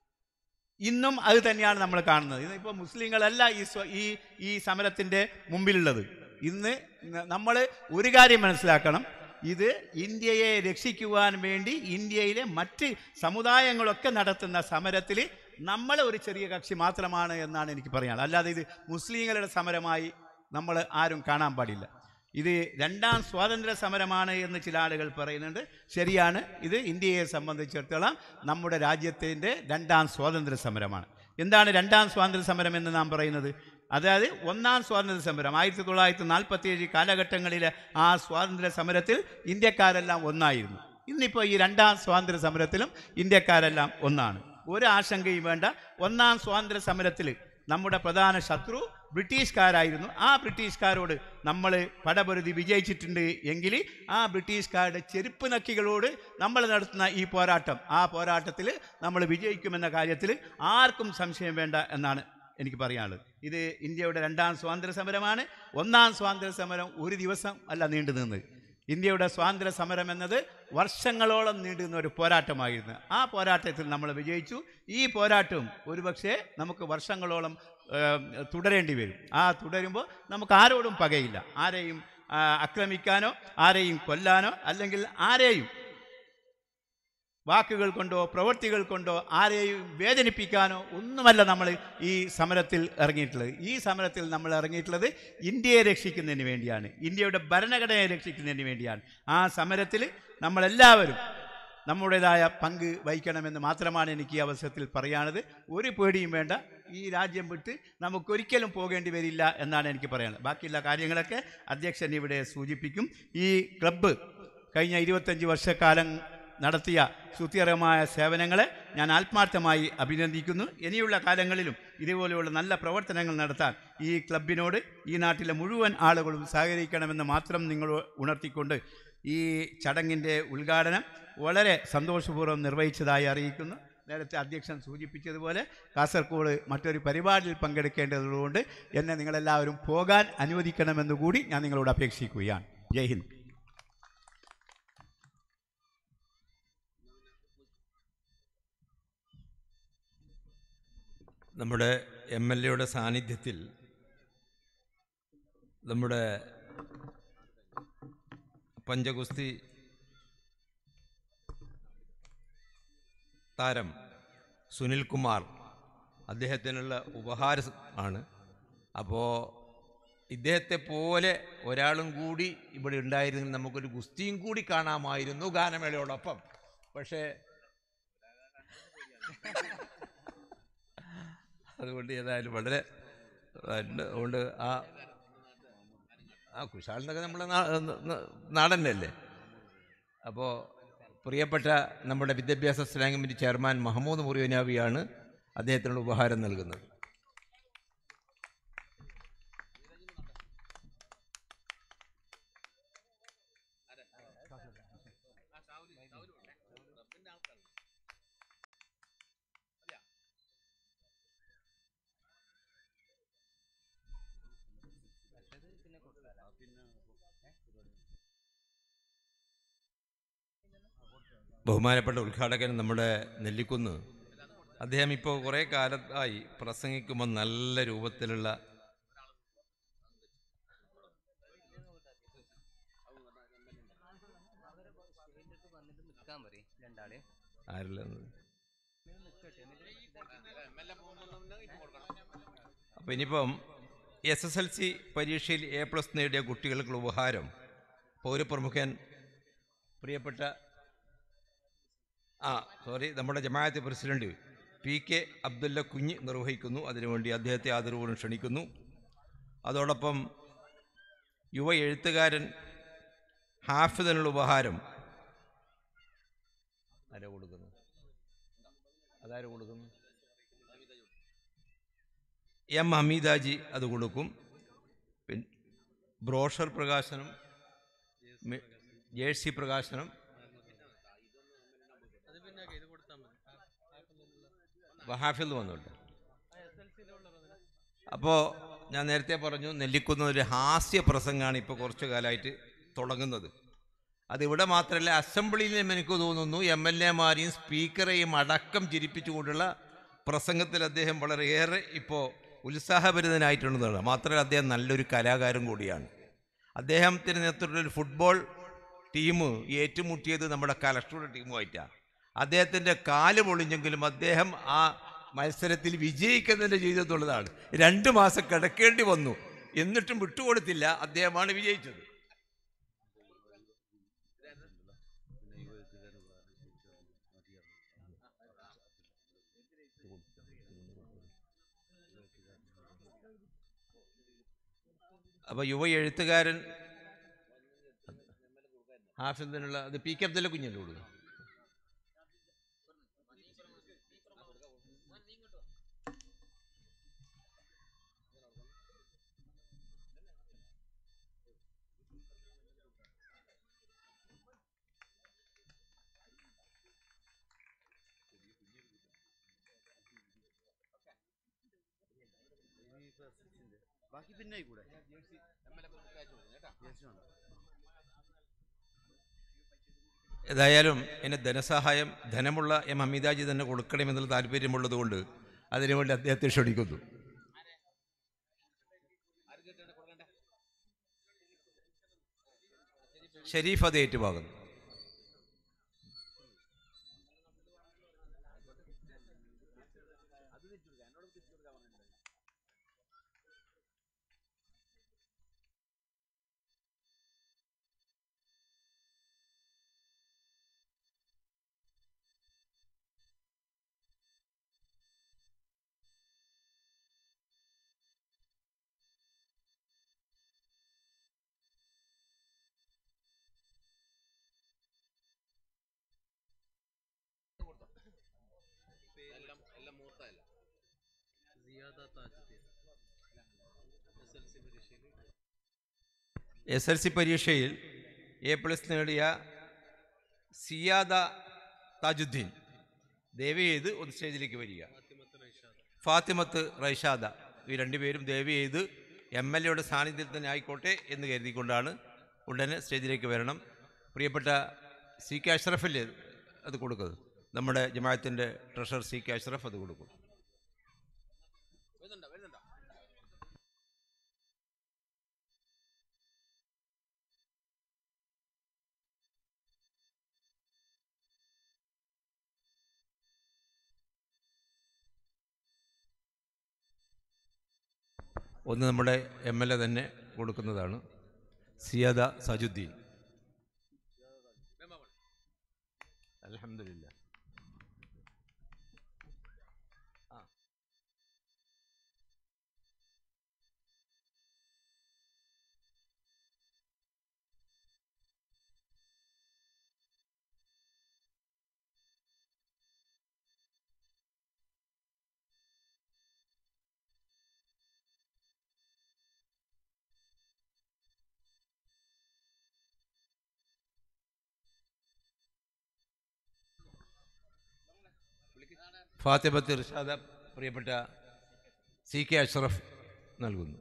ഇന്നും അത് തന്നെയാണ് നമ്മൾ കാണുന്നത് ഇപ്പോൾ മുസ്ലിങ്ങളല്ല ഈ സ്വ- ഈ ഈ സമരത്തിൻ്റെ മുമ്പിലുള്ളത് ഇന്ന് നമ്മൾ ഒരു കാര്യം മനസ്സിലാക്കണം ഇത് ഇന്ത്യയെ രക്ഷിക്കുവാൻ വേണ്ടി ഇന്ത്യയിലെ മറ്റ് സമുദായങ്ങളൊക്കെ നടത്തുന്ന സമരത്തിൽ നമ്മൾ ഒരു ചെറിയ കക്ഷി മാത്രമാണ് എന്നാണ് എനിക്ക് പറയാനുള്ളത് അല്ലാതെ ഇത് മുസ്ലിങ്ങളുടെ സമരമായി നമ്മൾ ആരും കാണാൻ പാടില്ല ഇത് രണ്ടാം സ്വാതന്ത്ര്യ സമരമാണ് എന്ന് ചില ആളുകൾ പറയുന്നുണ്ട് ശരിയാണ് ഇത് ഇന്ത്യയെ സംബന്ധിച്ചിടത്തോളം നമ്മുടെ രാജ്യത്തിൻ്റെ രണ്ടാം സ്വാതന്ത്ര്യ സമരമാണ് എന്താണ് രണ്ടാം സ്വാതന്ത്ര്യ സമരം എന്ന് നാം പറയുന്നത് അതായത് ഒന്നാം സ്വാതന്ത്ര്യ സമരം ആയിരത്തി തൊള്ളായിരത്തി നാൽപ്പത്തി ഏഴ് കാലഘട്ടങ്ങളിലെ ആ സ്വാതന്ത്ര്യ സമരത്തിൽ ഇന്ത്യക്കാരെല്ലാം ഒന്നായിരുന്നു ഇന്നിപ്പോൾ ഈ രണ്ടാം സ്വാതന്ത്ര്യ സമരത്തിലും ഇന്ത്യക്കാരെല്ലാം ഒന്നാണ് ഒരു ആശങ്കയും വേണ്ട ഒന്നാം സ്വാതന്ത്ര്യ സമരത്തിൽ നമ്മുടെ പ്രധാന ശത്രു ബ്രിട്ടീഷുകാരായിരുന്നു ആ ബ്രിട്ടീഷുകാരോട് നമ്മൾ പടപൊരുതി വിജയിച്ചിട്ടുണ്ട് എങ്കിൽ ആ ബ്രിട്ടീഷുകാരുടെ ചെരുപ്പ് നക്കികളോട് നമ്മൾ നടത്തുന്ന ഈ പോരാട്ടം ആ പോരാട്ടത്തിൽ നമ്മൾ വിജയിക്കുമെന്ന കാര്യത്തിൽ ആർക്കും സംശയം വേണ്ട എന്നാണ് എനിക്ക് പറയാനുള്ളത് ഇത് ഇന്ത്യയുടെ രണ്ടാം സ്വാതന്ത്ര്യ സമരമാണ് ഒന്നാം സ്വാതന്ത്ര്യ സമരം ഒരു ദിവസം അല്ല നീണ്ടു നിന്നത് ഇന്ത്യയുടെ സ്വാതന്ത്ര്യ സമരം എന്നത് വർഷങ്ങളോളം നീണ്ടുനിന്ന ഒരു പോരാട്ടമായിരുന്നു ആ പോരാട്ടത്തിൽ നമ്മൾ വിജയിച്ചു ഈ പോരാട്ടവും ഒരുപക്ഷെ നമുക്ക് വർഷങ്ങളോളം ഏം, തുടരേണ്ടി വരും ആ തുടരുമ്പോൾ നമുക്ക് ആരോടും പകയില്ല ആരെയും ആ, ആക്രമിക്കാനോ ആരെയും കൊല്ലാനോ അല്ലെങ്കിൽ ആരെയും വാക്കുകൾ കൊണ്ടോ പ്രവൃത്തികൾ കൊണ്ടോ ആരെയും വേദനിപ്പിക്കാനോ ഒന്നുമല്ല നമ്മൾ ഈ സമരത്തിൽ ഇറങ്ങിയിട്ടുള്ളത് ഈ സമരത്തിൽ നമ്മൾ ഇറങ്ങിയിട്ടുള്ളത് ഇന്ത്യയെ രക്ഷിക്കുന്നതിന് വേണ്ടിയാണ് ഇന്ത്യയുടെ ഭരണഘടനയെ രക്ഷിക്കുന്നതിന് വേണ്ടിയാണ് ആ സമരത്തിൽ നമ്മളെല്ലാവരും നമ്മുടേതായ പങ്ക് വഹിക്കണമെന്ന് മാത്രമാണ് എനിക്ക് ഈ അവസരത്തിൽ പറയാനുള്ളത് ഒരു പേടിയും വേണ്ട ഈ രാജ്യം വിട്ട് നമുക്കൊരിക്കലും പോകേണ്ടി വരില്ല എന്നാണ് എനിക്ക് പറയാനുള്ളത് ബാക്കിയുള്ള കാര്യങ്ങളൊക്കെ അധ്യക്ഷൻ ഇവിടെ സൂചിപ്പിക്കും ഈ ക്ലബ്ബ് കഴിഞ്ഞ ഇരുപത്തഞ്ച് വർഷക്കാലം നടത്തിയ സുത്യർഹമായ സേവനങ്ങളെ ഞാൻ ആത്മാർത്ഥമായി അഭിനന്ദിക്കുന്നു ഇനിയുള്ള കാലങ്ങളിലും ഇതുപോലെയുള്ള നല്ല പ്രവർത്തനങ്ങൾ നടത്താൻ ഈ ക്ലബിനോട് ഈ നാട്ടിലെ മുഴുവൻ ആളുകളും സഹകരിക്കണമെന്ന് മാത്രം നിങ്ങൾ ഉണർത്തിക്കൊണ്ട് ഈ ചടങ്ങിൻ്റെ ഉദ്ഘാടനം വളരെ സന്തോഷപൂർവ്വം നിർവഹിച്ചതായി അറിയിക്കുന്നു നേരത്തെ അധ്യക്ഷൻ സൂചിപ്പിച്ചതുപോലെ കാസർഗോഡ് മറ്റൊരു പരിപാടിയിൽ പങ്കെടുക്കേണ്ടതുകൊണ്ട് എന്നെ നിങ്ങളെല്ലാവരും പോകാൻ അനുവദിക്കണമെന്ന് കൂടി ഞാൻ നിങ്ങളോട് അപേക്ഷിക്കുകയാണ് ജയ് ഹിന്ദ് നമ്മുടെ എം എൽ എയുടെ സാന്നിധ്യത്തിൽ നമ്മുടെ പഞ്ചഗുസ്തി താരം സുനിൽ കുമാർ അദ്ദേഹത്തിനുള്ള ഉപഹാരം ആണ് അപ്പോൾ ഇദ്ദേഹത്തെ പോലെ ഒരാളും കൂടി ഇവിടെ ഉണ്ടായിരുന്നെങ്കിൽ നമുക്കൊരു ഗുസ്തിയും കൂടി കാണാമായിരുന്നു ഗാനമേളയോടൊപ്പം പക്ഷേ അതുകൊണ്ട് ഏതായാലും വളരെ ഉണ്ട്. അതുകൊണ്ട് ആ ആ കുശാലിനൊക്കെ നമ്മളെ നാടനല്ലേ അപ്പോൾ പ്രിയപ്പെട്ട നമ്മുടെ വിദ്യാഭ്യാസ സ്റ്റാൻഡ് കമ്മിറ്റി ചെയർമാൻ മഹമ്മൂദ് മുറിയനാവിയാണ് അദ്ദേഹത്തിനുള്ള ഉപഹാരം നൽകുന്നത് ബഹുമാനപ്പെട്ട ഉദ്ഘാടകൻ നമ്മുടെ നെല്ലിക്കുന്ന് അദ്ദേഹം ഇപ്പോൾ കുറേ കാലത്തായി പ്രസംഗിക്കുമ്പോൾ നല്ല രൂപത്തിലുള്ള നിൽക്കാൻ പറയും രണ്ടാള് ആരില്ലെന്ന് അപ്പോൾ ഇനിയിപ്പം എസ് എസ് എൽ സി പരീക്ഷയിൽ എ പ്ലസ് നേടിയ കുട്ടികൾക്കുള്ള ഉപഹാരം പൗരപ്രമുഖൻ പ്രിയപ്പെട്ട ആ സോറി നമ്മുടെ ജമാഅത്ത് president P K Abdulla Kunhu നിർവഹിക്കുന്നു അതിനുവേണ്ടി അദ്ദേഹത്തെ ആദരവോടും ക്ഷണിക്കുന്നു അതോടൊപ്പം യുവ എഴുത്തുകാരൻ ഹാഫിദിനുള്ള ഉപഹാരം ആരാ കൊടുക്കുന്നു അതാര് കൊടുക്കുന്നു എം ഹമീദാജി അത് കൊടുക്കും പിന്നെ ബ്രോഷർ പ്രകാശനം മി- ജേഴ്സി പ്രകാശനം ഹാഫിൽ വന്നോട്ടെ അപ്പോൾ ഞാൻ നേരത്തെ പറഞ്ഞു നെല്ലിക്കുന്ന ഒരു ഹാസ്യ പ്രസംഗമാണ് ഇപ്പോൾ കുറച്ചു കാലമായിട്ട് തുടങ്ങുന്നത് അതിവിടെ മാത്രമല്ല അസംബ്ലിയിലും എനിക്ക് തോന്നുന്നു എം എൽ എമാരെയും സ്പീക്കറെയും അടക്കം ചിരിപ്പിച്ചുകൊണ്ടുള്ള പ്രസംഗത്തിൽ അദ്ദേഹം വളരെയേറെ ഇപ്പോൾ ഉത്സാഹഭരിതനായിട്ടുണ്ടെന്നാണ് മാത്രമല്ല അദ്ദേഹം നല്ലൊരു കലാകാരൻ കൂടിയാണ് അദ്ദേഹത്തിൻ്റെ നേതൃത്വത്തിൽ ഒരു ഫുട്ബോൾ ടീം ഏറ്റുമുട്ടിയത് നമ്മുടെ കലക്ടറുടെ ടീമുമായിട്ടാണ് അദ്ദേഹത്തിൻ്റെ കാല് പൊളിഞ്ഞെങ്കിലും അദ്ദേഹം ആ മത്സരത്തിൽ വിജയിക്കുന്നതിൻ്റെ ചെയ്തെന്നുള്ളതാണ് രണ്ട് മാസം കിടക്കേണ്ടി വന്നു എന്നിട്ടും വിട്ടുകൊടുത്തില്ല അദ്ദേഹമാണ് വിജയിച്ചത് അപ്പോൾ യുവ എഴുത്തുകാരൻ ഹാഫിദിനുള്ള അത് പി കെ അബ്ദുല്ല കുഞ്ഞല്ലേ കൊടുക്കും ബാക്കി പിന്നെ കൂടെ ഏതായാലും എന്നെ ധനസഹായം ധനമുള്ള എം ഹമീദാജി തന്നെ കൊടുക്കണമെന്നുള്ള താല്പര്യമുള്ളത് കൊണ്ട് അതിനുവേണ്ടി അദ്ദേഹത്തെ ക്ഷണിക്കുന്നു ഷരീഫ് അത് ഏറ്റുവാങ്ങുന്നു എസ് എൽ സി പരീക്ഷയിൽ എ പ്ലസ് നേടിയ സിയാദ താജുദ്ദീൻ ദയവ് ചെയ്ത് ഒന്ന് സ്റ്റേജിലേക്ക് വരിക ഫാത്തിമത്ത് റൈഷാദ ഈ രണ്ടുപേരും ദയവ് ചെയ്ത് എം എൽ എയുടെ സാന്നിധ്യത്തിൽ തന്നെ ആയിക്കോട്ടെ എന്ന് കരുതിക്കൊണ്ടാണ് ഉടനെ സ്റ്റേജിലേക്ക് വരണം പ്രിയപ്പെട്ട സി കെ അഷ്റഫല്ലേ അത് കൊടുക്കുന്നത് നമ്മുടെ ജമാഅത്തിൻ്റെ ട്രഷറർ സി കെ അഷ്റഫ് അത് കൊടുക്കും ഒന്ന് നമ്മുടെ എം എൽ എ തന്നെ കൊടുക്കുന്നതാണ് സിയാദ സജുദ്ദീൻ അലഹമില്ല ഫാത്തിമത്ത് ഇർഷാദ പ്രിയപ്പെട്ട സി കെ അഷ്റഫ് നൽകുന്നു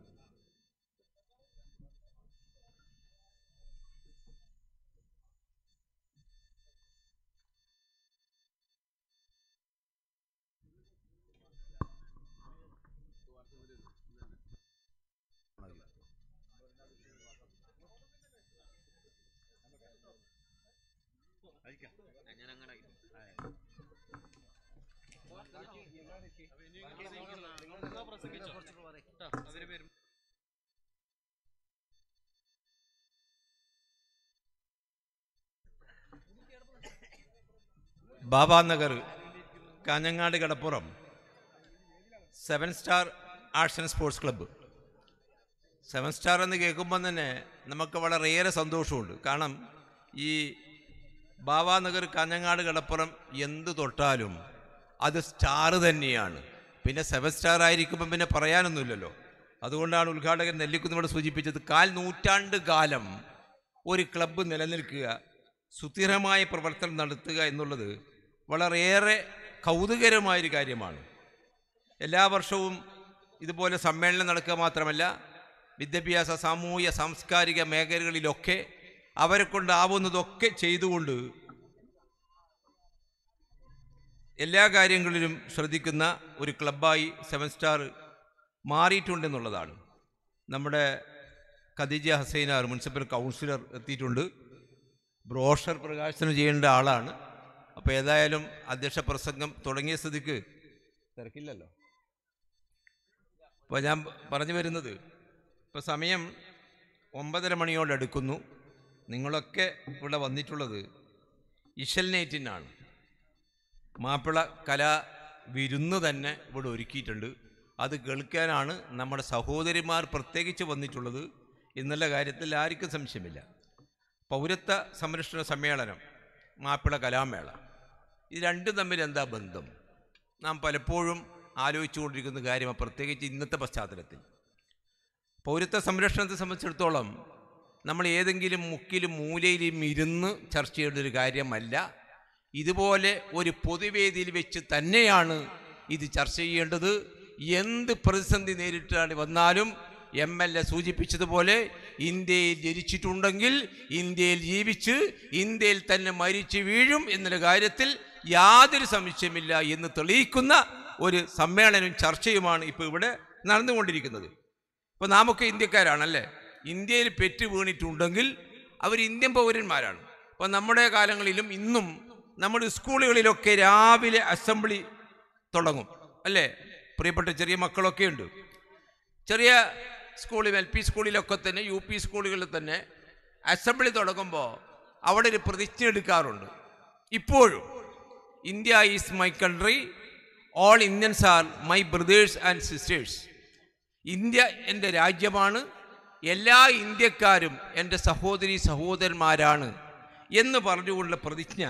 Babanagar Kanhangad Kadappuram seven star arts and sports club seven star എന്ന് കേൾക്കുമ്പം തന്നെ നമുക്ക് വളരെയേറെ സന്തോഷമുണ്ട് കാരണം ഈ ബാബാനഗർ കാഞ്ഞങ്ങാട് കടപ്പുറം എന്ത് തൊട്ടാലും അത് സ്റ്റാർ തന്നെയാണ് പിന്നെ സെവൻ സ്റ്റാർ ആയിരിക്കുമ്പം പിന്നെ പറയാനൊന്നുമില്ലല്ലോ അതുകൊണ്ടാണ് ഉദ്ഘാടകൻ നെല്ലിക്കുന്നിവിടെ സൂചിപ്പിച്ചത് കാൽ നൂറ്റാണ്ട് കാലം ഒരു ക്ലബ്ബ് നിലനിൽക്കുക സുസ്ഥിരമായ പ്രവർത്തനം നടത്തുക എന്നുള്ളത് വളരെയേറെ കൗതുകരമായൊരു കാര്യമാണ് എല്ലാ വർഷവും ഇതുപോലെ സമ്മേളനം നടക്കുക മാത്രമല്ല വിദ്യാഭ്യാസ സാമൂഹ്യ സാംസ്കാരിക മേഖലകളിലൊക്കെ അവരെ കൊണ്ടാവുന്നതൊക്കെ ചെയ്തുകൊണ്ട് എല്ലാ കാര്യങ്ങളിലും ശ്രദ്ധിക്കുന്ന ഒരു ക്ലബ്ബായി സെവൻ സ്റ്റാർ മാറിയിട്ടുണ്ടെന്നുള്ളതാണ് നമ്മുടെ ഖദീജ ഹസൈനാർ മുനിസിപ്പൽ കൗൺസിലർ എത്തിയിട്ടുണ്ട് ബ്രോഷർ പ്രകാശനം ചെയ്യേണ്ട ആളാണ് അപ്പോൾ ഏതായാലും അധ്യക്ഷ പ്രസംഗം തുടങ്ങിയ സ്ഥിതിക്ക് തിരക്കില്ലല്ലോ അപ്പോൾ ഞാൻ പറഞ്ഞു വരുന്നത് ഇപ്പോൾ സമയം ഒമ്പതര മണിയോടടുക്കുന്നു നിങ്ങളൊക്കെ ഇവിടെ വന്നിട്ടുള്ളത് ഇഷൽ നൈറ്റിനാണ് മാപ്പിള കലാ വിരുന്ന് തന്നെ ഇവിടെ ഒരുക്കിയിട്ടുണ്ട് അത് കേൾക്കാനാണ് നമ്മുടെ സഹോദരിമാർ പ്രത്യേകിച്ച് വന്നിട്ടുള്ളത് എന്നുള്ള കാര്യത്തിൽ ആർക്കും സംശയമില്ല പൗരത്വ സംരക്ഷണ സമ്മേളനം മാപ്പിള കലാമേള ഇത് രണ്ടും തമ്മിൽ എന്താ ബന്ധം നാം പലപ്പോഴും ആലോചിച്ചുകൊണ്ടിരിക്കുന്ന കാര്യമാണ് പ്രത്യേകിച്ച് ഇന്നത്തെ പശ്ചാത്തലത്തിൽ പൗരത്വ സംരക്ഷണത്തെ സംബന്ധിച്ചിടത്തോളം നമ്മൾ ഏതെങ്കിലും മുക്കിലും മൂലയിലും ഇരുന്ന് ചർച്ച ചെയ്യേണ്ട ഒരു കാര്യമല്ല ഇതുപോലെ ഒരു പൊതുവേദിയിൽ വെച്ച് തന്നെയാണ് ഇത് ചർച്ച ചെയ്യേണ്ടത് എന്ത് പ്രതിസന്ധി നേരിട്ടാണ് വന്നാലും എം എൽ എ സൂചിപ്പിച്ചതുപോലെ ഇന്ത്യയിൽ ജനിച്ചിട്ടുണ്ടെങ്കിൽ ഇന്ത്യയിൽ ജീവിച്ച് ഇന്ത്യയിൽ തന്നെ മരിച്ചു വീഴും എന്നുള്ള കാര്യത്തിൽ യാതൊരു സംശയമില്ല എന്ന് തെളിയിക്കുന്ന ഒരു സമ്മേളനവും ചർച്ചയുമാണ് ഇപ്പോൾ ഇവിടെ നടന്നുകൊണ്ടിരിക്കുന്നത് ഇപ്പോൾ നാമൊക്കെ ഇന്ത്യക്കാരാണല്ലേ ഇന്ത്യയിൽ പെറ്റ് വീണിട്ടുണ്ടെങ്കിൽ അവർ ഇന്ത്യൻ പൗരന്മാരാണ് അപ്പോൾ നമ്മുടെ കാലങ്ങളിലും ഇന്നും നമ്മുടെ സ്കൂളുകളിലൊക്കെ രാവിലെ അസംബ്ലി തുടങ്ങും അല്ലേ പ്രിയപ്പെട്ട ചെറിയ മക്കളൊക്കെ ഉണ്ട് ചെറിയ സ്കൂളിൽ എൽ പി സ്കൂളിലൊക്കെ തന്നെ യു പി സ്കൂളുകളിൽ തന്നെ അസംബ്ലി തുടങ്ങുമ്പോൾ അവിടെ ഒരു പ്രതിജ്ഞ എടുക്കാറുണ്ട് ഇപ്പോഴും India is my country all Indians are my brothers and sisters India എൻ്റെ രാജ്യമാണ് എല്ലാ ഇന്ത്യക്കാരും എൻ്റെ സഹോദരി സഹോദരന്മാരാണ് എന്ന് പറഞ്ഞുകൊണ്ടുള്ള പ്രതിജ്ഞ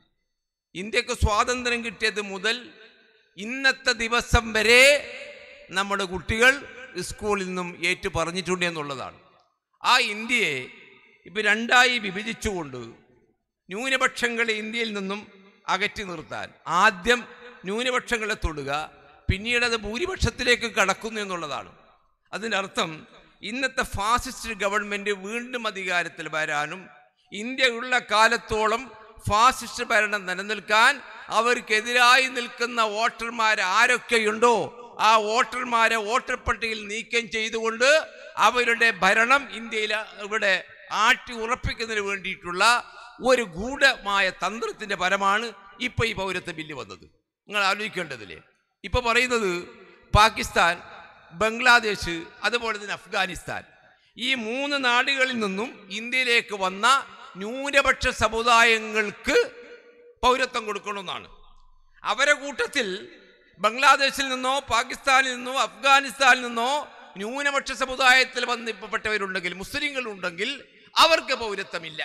ഇന്ത്യക്ക് സ്വാതന്ത്ര്യം കിട്ടിയത് മുതൽ ഇന്നത്തെ ദിവസം വരെ നമ്മുടെ കുട്ടികൾ സ്കൂളിൽ നിന്നും ഏറ്റു പറഞ്ഞിട്ടുണ്ട് എന്നുള്ളതാണ് ആ ഇന്ത്യയെ ഇപ്പം രണ്ടായി വിഭജിച്ചുകൊണ്ട് ന്യൂനപക്ഷങ്ങളെ ഇന്ത്യയിൽ നിന്നും അകറ്റി നിർത്താൻ ആദ്യം ന്യൂനപക്ഷങ്ങളെ തൊടുക പിന്നീട് അത് ഭൂരിപക്ഷത്തിലേക്ക് കടക്കുന്നു എന്നുള്ളതാണ് അതിനർത്ഥം ഇന്നത്തെ ഫാസിസ്റ്റ് ഗവൺമെൻറ് വീണ്ടും അധികാരത്തിൽ വരാനും ഇന്ത്യ ഉള്ള കാലത്തോളം ഫാസിസ്റ്റ് ഭരണം നിലനിൽക്കാൻ അവർക്കെതിരായി നിൽക്കുന്ന വോട്ടർമാർ ആരൊക്കെയുണ്ടോ ആ വോട്ടർമാരെ വോട്ടർ പട്ടികയിൽ നീക്കം ചെയ്തുകൊണ്ട് അവരുടെ ഭരണം ഇന്ത്യയിൽ ഇവിടെ ആട്ടി ഉറപ്പിക്കുന്നതിന് വേണ്ടിയിട്ടുള്ള ഒരു ഗൂഢമായ തന്ത്രത്തിന്റെ ഫലമാണ് ഇപ്പൊ ഈ പൗരത്വ ബില്ല് വന്നത് നിങ്ങൾ ആലോചിക്കേണ്ടതില്ലേ ഇപ്പൊ പറയുന്നത് പാകിസ്ഥാൻ ബംഗ്ലാദേശ് അതുപോലെ തന്നെ അഫ്ഗാനിസ്ഥാൻ ഈ മൂന്ന് നാടുകളിൽ നിന്നും ഇന്ത്യയിലേക്ക് വന്ന ന്യൂനപക്ഷ സമുദായങ്ങൾക്ക് പൗരത്വം കൊടുക്കണമെന്നാണ് അവരെ കൂട്ടത്തിൽ ബംഗ്ലാദേശിൽ നിന്നോ പാകിസ്ഥാനിൽ നിന്നോ അഫ്ഗാനിസ്ഥാനിൽ നിന്നോ ന്യൂനപക്ഷ സമുദായത്തിൽ ബന്ധപ്പെട്ടവരുണ്ടെങ്കിൽ മുസ്ലിങ്ങളുണ്ടെങ്കിൽ അവർക്ക് പൗരത്വമില്ല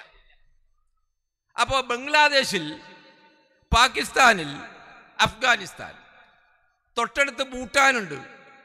അപ്പോൾ ബംഗ്ലാദേശിൽ പാകിസ്ഥാനിൽ അഫ്ഗാനിസ്ഥാൻ തൊട്ടടുത്ത് ഭൂട്ടാനുണ്ട്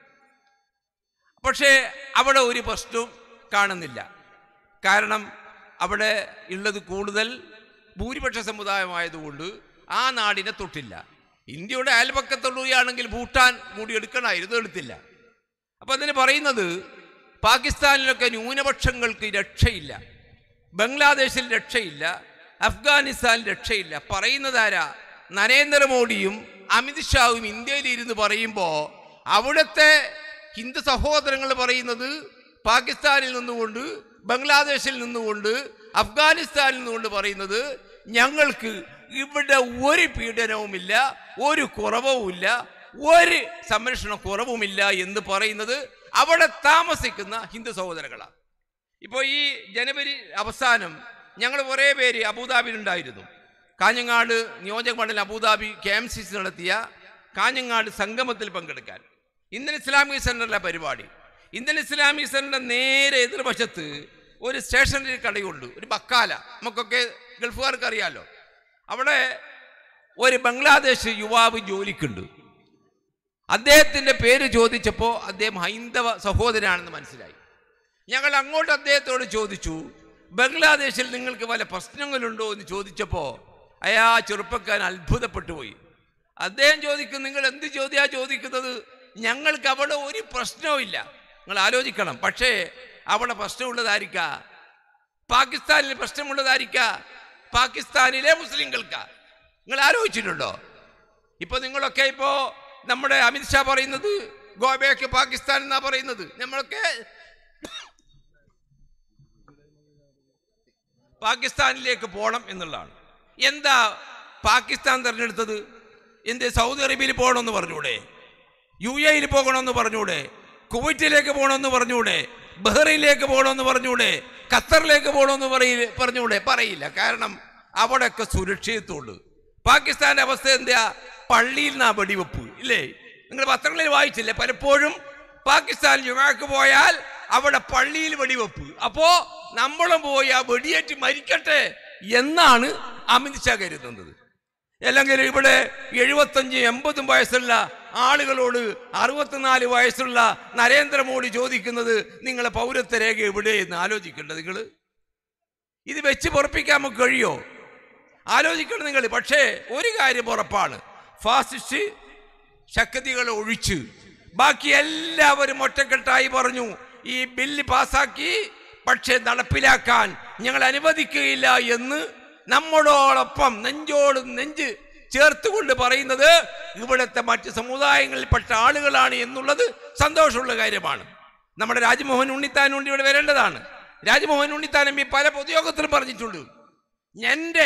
പക്ഷേ അവിടെ ഒരു പ്രശ്നവും കാണുന്നില്ല കാരണം അവിടെ ഉള്ളത് കൂടുതൽ ഭൂരിപക്ഷ സമുദായമായതുകൊണ്ട് ആ നാടിനെ തൊട്ടില്ല ഇന്ത്യയുടെ അയൽപക്കത്തുള്ളവയാണെങ്കിൽ ഭൂട്ടാൻ കൂടി എടുക്കണമായിരുന്നു എടുത്തില്ല അപ്പം അതിന് പറയുന്നത് പാകിസ്ഥാനിലൊക്കെ ന്യൂനപക്ഷങ്ങൾക്ക് രക്ഷയില്ല ബംഗ്ലാദേശിൽ രക്ഷയില്ല അഫ്ഗാനിസ്ഥാനിൽ രക്ഷയില്ല പറയുന്നത് ആരാ നരേന്ദ്രമോദിയും അമിത്ഷാവും ഇന്ത്യയിൽ ഇരുന്ന് പറയുമ്പോൾ അവിടുത്തെ ഹിന്ദു സഹോദരങ്ങൾ പറയുന്നത് പാകിസ്ഥാനിൽ നിന്നുകൊണ്ട് ബംഗ്ലാദേശിൽ നിന്നുകൊണ്ട് അഫ്ഗാനിസ്ഥാനിൽ നിന്നുകൊണ്ട് പറയുന്നത് ഞങ്ങൾക്ക് ഇവിടെ ഒരു പീഡനവുമില്ല ഒരു കുറവുമില്ല ഒരു സംരക്ഷണ കുറവുമില്ല എന്ന് പറയുന്നത് അവിടെ താമസിക്കുന്ന ഹിന്ദു സഹോദരങ്ങളാണ് ഇപ്പോൾ ഈ ജനുവരി അവസാനം ഞങ്ങൾ കുറേ പേര് അബുദാബിയിലുണ്ടായിരുന്നു കാഞ്ഞങ്ങാട് നിയോജക മണ്ഡലം Abu Dhabi K M C C നടത്തിയ കാഞ്ഞങ്ങാട് സംഗമത്തിൽ പങ്കെടുക്കാൻ ഇന്ത്യൻ ഇസ്ലാമിക് സെന്ററിലെ പരിപാടി ഇന്ത്യൻ ഇസ്ലാമിക് സെന്ററിന്റെ നേരെ എതിർവശത്ത് ഒരു സ്റ്റേഷനറി കടയുണ്ട് ഒരു ബക്കാല നമുക്കൊക്കെ ഗൾഫുകാർക്ക് അറിയാലോ അവിടെ ഒരു ബംഗ്ലാദേശ് യുവാവ് ജോലിക്കുണ്ട് അദ്ദേഹത്തിൻ്റെ പേര് ചോദിച്ചപ്പോൾ അദ്ദേഹം ഹൈന്ദവ സഹോദരനാണെന്ന് മനസ്സിലായി ഞങ്ങൾ അങ്ങോട്ട് അദ്ദേഹത്തോട് ചോദിച്ചു ബംഗ്ലാദേശിൽ നിങ്ങൾക്ക് വല്ല പ്രശ്നങ്ങളുണ്ടോ എന്ന് ചോദിച്ചപ്പോൾ അയാ ചെറുപ്പക്കാരൻ അത്ഭുതപ്പെട്ടു പോയി അദ്ദേഹം ചോദിക്കും നിങ്ങൾ എന്ത് ചോദ്യമാ ചോദിക്കുന്നത് ഞങ്ങൾക്ക് അവിടെ ഒരു പ്രശ്നവും ഇല്ല നിങ്ങൾ ആലോചിക്കണം പക്ഷേ അവിടെ പ്രശ്നമുള്ളതായിരിക്ക പാകിസ്ഥാനിൽ പ്രശ്നമുള്ളതായിരിക്ക പാകിസ്ഥാനിലെ മുസ്ലിങ്ങൾക്കാ നിങ്ങൾ ആലോചിച്ചിട്ടുണ്ടോ ഇപ്പൊ നിങ്ങളൊക്കെ ഇപ്പോ നമ്മുടെ അമിത്ഷാ പറയുന്നത് ഗോബയ്ക്ക് പാകിസ്ഥാൻ എന്നാ പറയുന്നത് നമ്മളൊക്കെ പാകിസ്ഥാനിലേക്ക് പോകണം എന്നുള്ളതാണ് എന്താ പാകിസ്ഥാൻ തിരഞ്ഞെടുത്തത് എന്ത് സൗദി അറേബ്യയിൽ പോകണമെന്ന് പറഞ്ഞൂടെ യു എയിൽ പോകണമെന്ന് പറഞ്ഞൂടെ കുവൈറ്റിലേക്ക് പോകണമെന്ന് പറഞ്ഞൂടെ ബഹ്റൈനിലേക്ക് പോകണമെന്ന് പറഞ്ഞൂടെ ഖത്തറിലേക്ക് പോകണമെന്ന് പറയ പറഞ്ഞൂടെ പറയില്ല കാരണം അവിടെയൊക്കെ സുരക്ഷിതത്വമുണ്ട് പാകിസ്ഥാന്റെ അവസ്ഥ എന്താ പള്ളിയിൽ നിന്നാ വെടിവെപ്പ് ഇല്ലേ നിങ്ങൾ പത്രങ്ങളിൽ വായിച്ചില്ലേ പലപ്പോഴും പാകിസ്ഥാൻ ജുമാക്ക് പോയാൽ അവിടെ പള്ളിയിൽ വെടിവെപ്പ് അപ്പോ നമ്മളും പോയി ആ വെടിയേറ്റ് മരിക്കട്ടെ എന്നാണ് അമിത്ഷാ കരുതുന്നത് അല്ലെങ്കിൽ ഇവിടെ എഴുപത്തഞ്ച് എൺപതും വയസ്സുള്ള ആളുകളോട് അറുപത്തിനാല് വയസ്സുള്ള നരേന്ദ്രമോദി ചോദിക്കുന്നത് നിങ്ങളെ പൗരത്വ രേഖ എവിടെ എന്ന് ആലോചിക്കേണ്ടത് നിങ്ങൾ ഇത് വെച്ച് പൊറപ്പിക്കാൻ നമുക്ക് കഴിയോ ആലോചിക്കണം നിങ്ങൾ പക്ഷേ ഒരു കാര്യം ഉറപ്പാണ് ഫാസിസ്റ്റ് ശക്തികൾ ഒഴിച്ച് ബാക്കി എല്ലാവരും ഒറ്റക്കെട്ടായി പറഞ്ഞു ഈ ബില്ല് പാസാക്കി പക്ഷേ നടപ്പിലാക്കാൻ ഞങ്ങൾ അനുവദിക്കുകയില്ല എന്ന് നമ്മളോടൊപ്പം നെഞ്ചോട് നെഞ്ച് ചേർത്തുകൊണ്ട് പറയുന്നത് ഇവിടുത്തെ മറ്റ് സമുദായങ്ങളിൽപ്പെട്ട ആളുകളാണ് എന്നുള്ളത് സന്തോഷമുള്ള കാര്യമാണ് നമ്മുടെ രാജ്മോഹൻ ഉണ്ണിത്താൻ ഉണ്ണി ഇവിടെ വരേണ്ടതാണ് രാജ്മോഹൻ ഉണ്ണിത്താൻ എം പി പല പൊതുയോഗത്തിലും പറഞ്ഞിട്ടുണ്ട് എൻ്റെ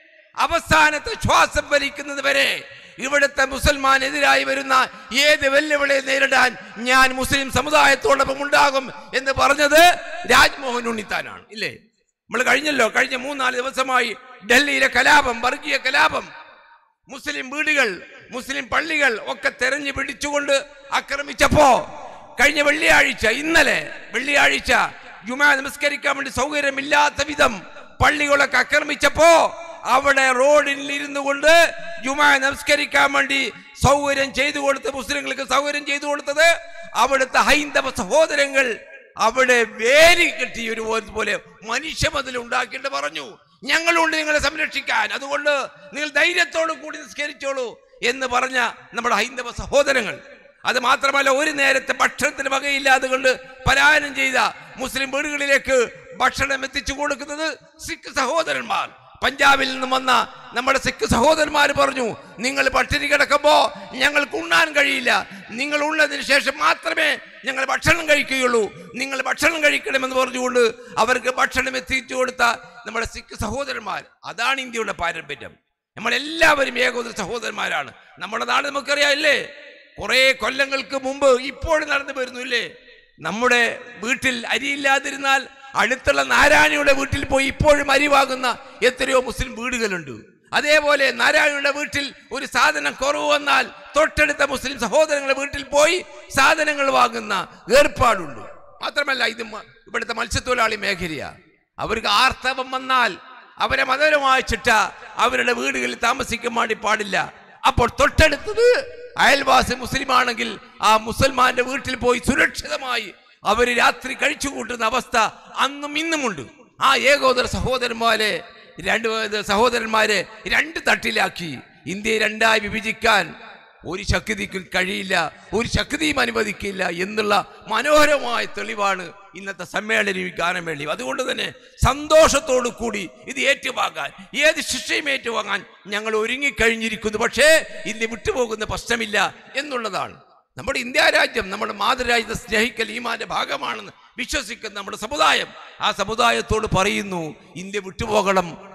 അവസാനത്തെ ശ്വാസം വലിക്കുന്നത് വരെ ഇവിടുത്തെ മുസൽമാനെതിരായി വരുന്ന ഏത് വെല്ലുവിളിയെ നേരിടാൻ ഞാൻ മുസ്ലിം സമുദായത്തോടൊപ്പം ഉണ്ടാകും എന്ന് പറഞ്ഞത് രാജ്മോഹൻ ഉണ്ണിത്താനാണ് ഇല്ലേ നമ്മൾ കഴിഞ്ഞല്ലോ കഴിഞ്ഞ മൂന്നാല് ദിവസമായി ഡൽഹിയിലെ കലാപം വർഗീയ കലാപം മുസ്ലിം വീടുകൾ മുസ്ലിം പള്ളികൾ ഒക്കെ തെരഞ്ഞു പിടിച്ചുകൊണ്ട് ആക്രമിച്ചപ്പോ കഴിഞ്ഞ വെള്ളിയാഴ്ച ഇന്നലെ വെള്ളിയാഴ്ച ജുമാ നമസ്കരിക്കാൻ വേണ്ടി സൗകര്യമില്ലാത്ത വിധം പള്ളികളൊക്കെ ആക്രമിച്ചപ്പോ അവിടെ റോഡിൽ ഇരുന്നു കൊണ്ട് ജുമാ നമസ്കരിക്കാൻ വേണ്ടി സൗകര്യം ചെയ്തു കൊടുത്ത് മുസ്ലിങ്ങൾക്ക് സൗകര്യം ചെയ്തു കൊടുത്തത് അവിടുത്തെ ഹൈന്ദവ സഹോദരങ്ങൾ അവിടെ വേലി കെട്ടി ഒരു പോലെ മനുഷ്യ മതിൽ ഉണ്ടാക്കിയിട്ട് പറഞ്ഞു ഞങ്ങളുണ്ട് നിങ്ങളെ സംരക്ഷിക്കാൻ അതുകൊണ്ട് നിങ്ങൾ ധൈര്യത്തോടു കൂടി നിസ്കരിച്ചോളൂ എന്ന് പറഞ്ഞ നമ്മുടെ ഹൈന്ദവ സഹോദരങ്ങൾ അത് മാത്രമല്ല ഒരു നേരത്തെ ഭക്ഷണത്തിന് വകയില്ലാതെ കൊണ്ട് പലായനം ചെയ്ത മുസ്ലിം വീടുകളിലേക്ക് ഭക്ഷണം എത്തിച്ചു കൊടുക്കുന്നത് സിഖ് സഹോദരന്മാർ പഞ്ചാബിൽ നിന്ന് വന്ന നമ്മുടെ സിഖ് സഹോദരന്മാർ പറഞ്ഞു നിങ്ങൾ പട്ടിണി കിടക്കുമ്പോ ഞങ്ങൾക്ക് ഉണ്ണാൻ കഴിയില്ല നിങ്ങൾ ഉള്ളതിന് ശേഷം മാത്രമേ ഞങ്ങൾ ഭക്ഷണം കഴിക്കുകയുള്ളൂ നിങ്ങൾ ഭക്ഷണം കഴിക്കണമെന്ന് പറഞ്ഞുകൊണ്ട് അവർക്ക് ഭക്ഷണം എത്തിച്ചു കൊടുത്ത നമ്മുടെ സിഖ് സഹോദരന്മാർ അതാണ് ഇന്ത്യയുടെ പാരമ്പര്യം നമ്മളെല്ലാവരും ഏകോദര സഹോദരന്മാരാണ് നമ്മുടെ നാട് നമുക്കറിയാം ഇല്ലേ കുറെ കൊല്ലങ്ങൾക്ക് മുമ്പ് ഇപ്പോഴും നടന്നു വരുന്നു ഇല്ലേ നമ്മുടെ വീട്ടിൽ അരിയില്ലാതിരുന്നാൽ അടുത്തുള്ള നാരായണിയുടെ വീട്ടിൽ പോയി ഇപ്പോഴും അരി വാങ്ങുന്ന എത്രയോ മുസ്ലിം വീടുകളുണ്ട് അതേപോലെ നാരായണിയുടെ വീട്ടിൽ ഒരു സാധനം കുറവ് വന്നാൽ തൊട്ടടുത്ത മുസ്ലിം സഹോദരങ്ങളുടെ വീട്ടിൽ പോയി സാധനങ്ങൾ വാങ്ങുന്ന ഏർപ്പാടുണ്ട് മാത്രമല്ല ഇത് മ- ഇവിടുത്തെ മത്സ്യത്തൊഴിലാളി മേഖലയാണ് അവർക്ക് ആർത്തവം വന്നാൽ അവരെ മതപരമായ ചിട്ട അവരുടെ വീടുകളിൽ താമസിക്കാൻ വേണ്ടി പാടില്ല അപ്പോൾ തൊട്ടടുത്തത് അയൽവാസി മുസ്ലിം ആണെങ്കിൽ ആ മുസൽമാന്റെ വീട്ടിൽ പോയി സുരക്ഷിതമായി അവർ രാത്രി കഴിച്ചു കൂട്ടുന്ന അവസ്ഥ അന്നും ഇന്നുമുണ്ട് ആ ഏകോദര സഹോദരന്മാരെ രണ്ട് സഹോദരന്മാരെ രണ്ട് തട്ടിലാക്കി ഇന്ത്യയെ രണ്ടായി വിഭജിക്കാൻ ഒരു ശക്തിക്കും കഴിയില്ല ഒരു ശക്തിയും അനുവദിക്കില്ല എന്നുള്ള മനോഹരമായ തെളിവാണ് ഇന്നത്തെ സമ്മേളനം ഈ ഗാനമേളി അതുകൊണ്ട് തന്നെ സന്തോഷത്തോടു കൂടി ഇത് ഏറ്റുവാങ്ങാൻ ഏത് ശിക്ഷയും ഏറ്റുവാങ്ങാൻ ഞങ്ങൾ ഒരുങ്ങിക്കഴിഞ്ഞിരിക്കുന്നു പക്ഷേ ഇന്ത്യ വിട്ടുപോകുന്ന പ്രശ്നമില്ല എന്നുള്ളതാണ് നമ്മുടെ ഇന്ത്യ രാജ്യം നമ്മുടെ മാതൃരാജ്യത്തെ സ്നേഹിക്കൽ ഈമാന്റെ ഭാഗമാണെന്ന് വിശ്വസിക്കുന്ന നമ്മുടെ സമുദായം ആ സമുദായത്തോട് പറയുന്നു ഇന്ത്യ വിട്ടുപോകണം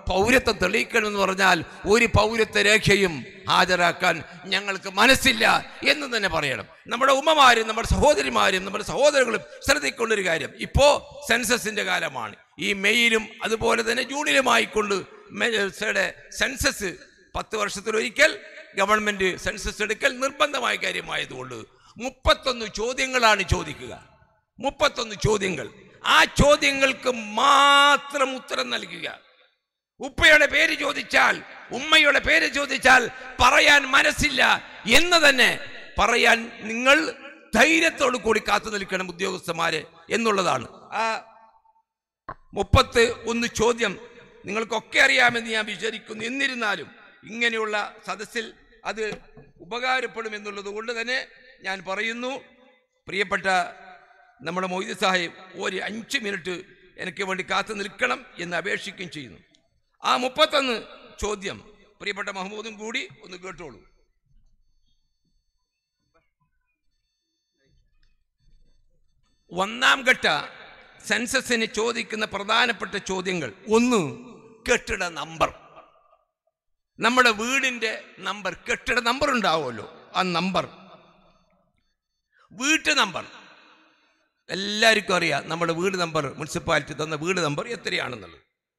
പൗരത്വം തെളിയിക്കണമെന്ന് പറഞ്ഞാൽ ഒരു പൗരത്വ രേഖയും ഹാജരാക്കാൻ ഞങ്ങൾക്ക് മനസ്സില്ല എന്ന് തന്നെ പറയണം നമ്മുടെ ഉമ്മമാരും നമ്മുടെ സഹോദരിമാരും നമ്മുടെ സഹോദരങ്ങളും ശ്രദ്ധിക്കേണ്ട ഒരു കാര്യം ഇപ്പോൾ സെൻസസിന്റെ കാലമാണ് ഈ മെയ്യിലും അതുപോലെ തന്നെ ജൂണിലുമായിക്കൊണ്ട് മെയുടെ സെൻസസ് പത്ത് വർഷത്തിലൊരിക്കൽ ഗവൺമെന്റ് സെൻസസ് എടുക്കൽ നിർബന്ധമായ കാര്യമായതുകൊണ്ട് മുപ്പത്തൊന്ന് ചോദ്യങ്ങളാണ് ചോദിക്കുക മുപ്പത്തൊന്ന് ചോദ്യങ്ങൾ ആ ചോദ്യങ്ങൾക്ക് മാത്രം ഉത്തരം നൽകുക ഉപ്പയുടെ പേര് ചോദിച്ചാൽ ഉമ്മയുടെ പേര് ചോദിച്ചാൽ പറയാൻ മനസ്സില്ല എന്ന് തന്നെ പറയാൻ നിങ്ങൾ ധൈര്യത്തോടു കൂടി കാത്തു നിൽക്കണം ഉദ്യോഗസ്ഥന്മാരെ എന്നുള്ളതാണ് ആ മുപ്പത്ത് ഒന്ന് ചോദ്യം നിങ്ങൾക്കൊക്കെ അറിയാമെന്ന് ഞാൻ വിചാരിക്കുന്നു എന്നിരുന്നാലും ഇങ്ങനെയുള്ള സദസ്സിൽ അത് ഉപകാരപ്പെടുമെന്നുള്ളത് കൊണ്ട് തന്നെ ഞാൻ പറയുന്നു പ്രിയപ്പെട്ട നമ്മുടെ മൊയ്ത് സാഹിബ് ഒരു അഞ്ച് മിനിറ്റ് എനിക്ക് വേണ്ടി കാത്തു നിൽക്കണം എന്ന് അപേക്ഷിക്കുകയും ചെയ്യുന്നു ആ മുപ്പത്തൊന്ന് ചോദ്യം പ്രിയപ്പെട്ട മഹമ്മൂദും കൂടി ഒന്ന് കേട്ടോളൂ ഒന്നാം ഘട്ട സെൻസസിന് ചോദിക്കുന്ന പ്രധാനപ്പെട്ട ചോദ്യങ്ങൾ ഒന്ന് കെട്ടിട നമ്പർ നമ്മുടെ വീടിന്റെ നമ്പർ കെട്ടിട നമ്പർ ഉണ്ടാവുമല്ലോ ആ നമ്പർ വീട്ടു നമ്പർ എല്ലാവർക്കും അറിയാം നമ്മുടെ വീട് നമ്പർ മുനിസിപ്പാലിറ്റി തന്ന വീട് നമ്പർ എത്രയാണെന്നുള്ളത്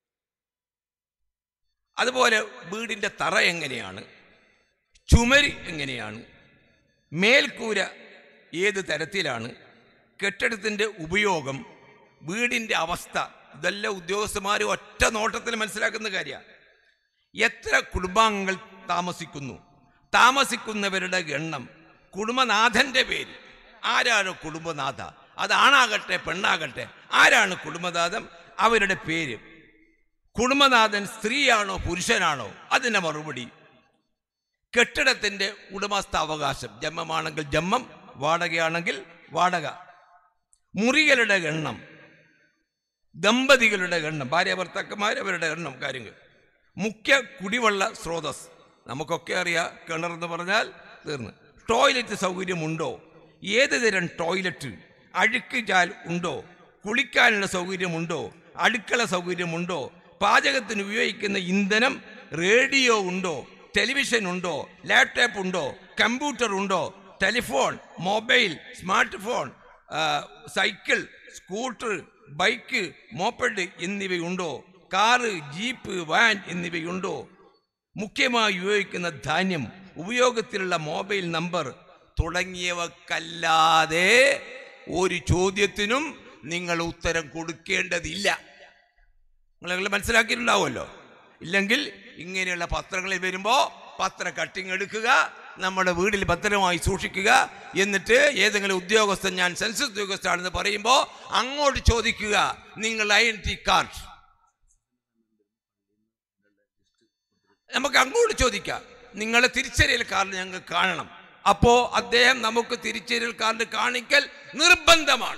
അതുപോലെ വീടിന്റെ തറ എങ്ങനെയാണ് ചുമര് എങ്ങനെയാണ് മേൽക്കൂര ഏത് തരത്തിലാണ് കെട്ടിടത്തിൻ്റെ ഉപയോഗം വീടിൻ്റെ അവസ്ഥ ഇതെല്ലാം ഉദ്യോഗസ്ഥന്മാർ ഒറ്റ നോട്ടത്തിൽ മനസ്സിലാക്കുന്ന കാര്യമാണ് എത്ര കുടുംബാംഗങ്ങൾ താമസിക്കുന്നു താമസിക്കുന്നവരുടെ എണ്ണം കുടുംബനാഥന്റെ പേര് ആരാണ് കുടുംബനാഥ അത് ആണാകട്ടെ പെണ്ണാകട്ടെ ആരാണ് കുടുംബനാഥം അവരുടെ പേര് കുടുംബനാഥൻ സ്ത്രീയാണോ പുരുഷനാണോ അതിന്റെ മറുപടി കെട്ടിടത്തിന്റെ ഉടമസ്ഥാവകാശം ജമ്മമാണെങ്കിൽ ജമ്മം വാടകയാണെങ്കിൽ വാടക മുറികളുടെ എണ്ണം ദമ്പതികളുടെ എണ്ണം ഭാര്യ ഭർത്താക്കന്മാർ അവരുടെ എണ്ണം കാര്യങ്ങൾ മുഖ്യ കുടിവെള്ള സ്രോതസ് നമുക്കൊക്കെ അറിയാം കിണറെന്ന് പറഞ്ഞാൽ തീർന്ന് ടോയ്ലറ്റ് സൗകര്യമുണ്ടോ ഏത് തരം ടോയ്ലറ്റ് അഴുക്ക് ചാൽ ഉണ്ടോ കുളിക്കാനുള്ള സൗകര്യമുണ്ടോ അടുക്കള സൗകര്യമുണ്ടോ പാചകത്തിന് ഉപയോഗിക്കുന്ന ഇന്ധനം റേഡിയോ ഉണ്ടോ ടെലിവിഷൻ ഉണ്ടോ ലാപ്ടോപ്പ് ഉണ്ടോ കമ്പ്യൂട്ടർ ഉണ്ടോ ടെലിഫോൺ മൊബൈൽ സ്മാർട്ട് ഫോൺ ആ, സൈക്കിൾ സ്കൂട്ടർ ബൈക്ക് മോപ്പഡ് എന്നിവയുണ്ടോ കാറ് ജീപ്പ് വാൻ എന്നിവയുണ്ടോ മുഖ്യമായി ഉപയോഗിക്കുന്ന ധാന്യം ഉപയോഗത്തിലുള്ള മൊബൈൽ നമ്പർ തുടങ്ങിയവക്കല്ലാതെ ഒരു ചോദ്യത്തിനും നിങ്ങൾ ഉത്തരം കൊടുക്കേണ്ടതില്ല നിങ്ങൾ മനസ്സിലാക്കിയിട്ടുണ്ടാവുമല്ലോ ഇല്ലെങ്കിൽ ഇങ്ങനെയുള്ള പത്രങ്ങളിൽ വരുമ്പോൾ പത്ര കട്ടിങ് എടുക്കുക നമ്മുടെ വീട്ടിൽ ഭദ്രമായി സൂക്ഷിക്കുക എന്നിട്ട് ഏതെങ്കിലും ഉദ്യോഗസ്ഥൻ ഞാൻ സെൻസസ് ഉദ്യോഗസ്ഥനാണെന്ന് പറയുമ്പോൾ അങ്ങോട്ട് ചോദിക്കുക നിങ്ങൾ ഐ എൻ ടി കാർഡ് നമുക്ക് അങ്ങോട്ട് ചോദിക്കാം നിങ്ങളെ തിരിച്ചറിയൽ കാർഡ് ഞങ്ങൾ കാണണം അപ്പോ അദ്ദേഹം നമുക്ക് തിരിച്ചറിയൽ കാർഡ് കാണിക്കൽ നിർബന്ധമാണ്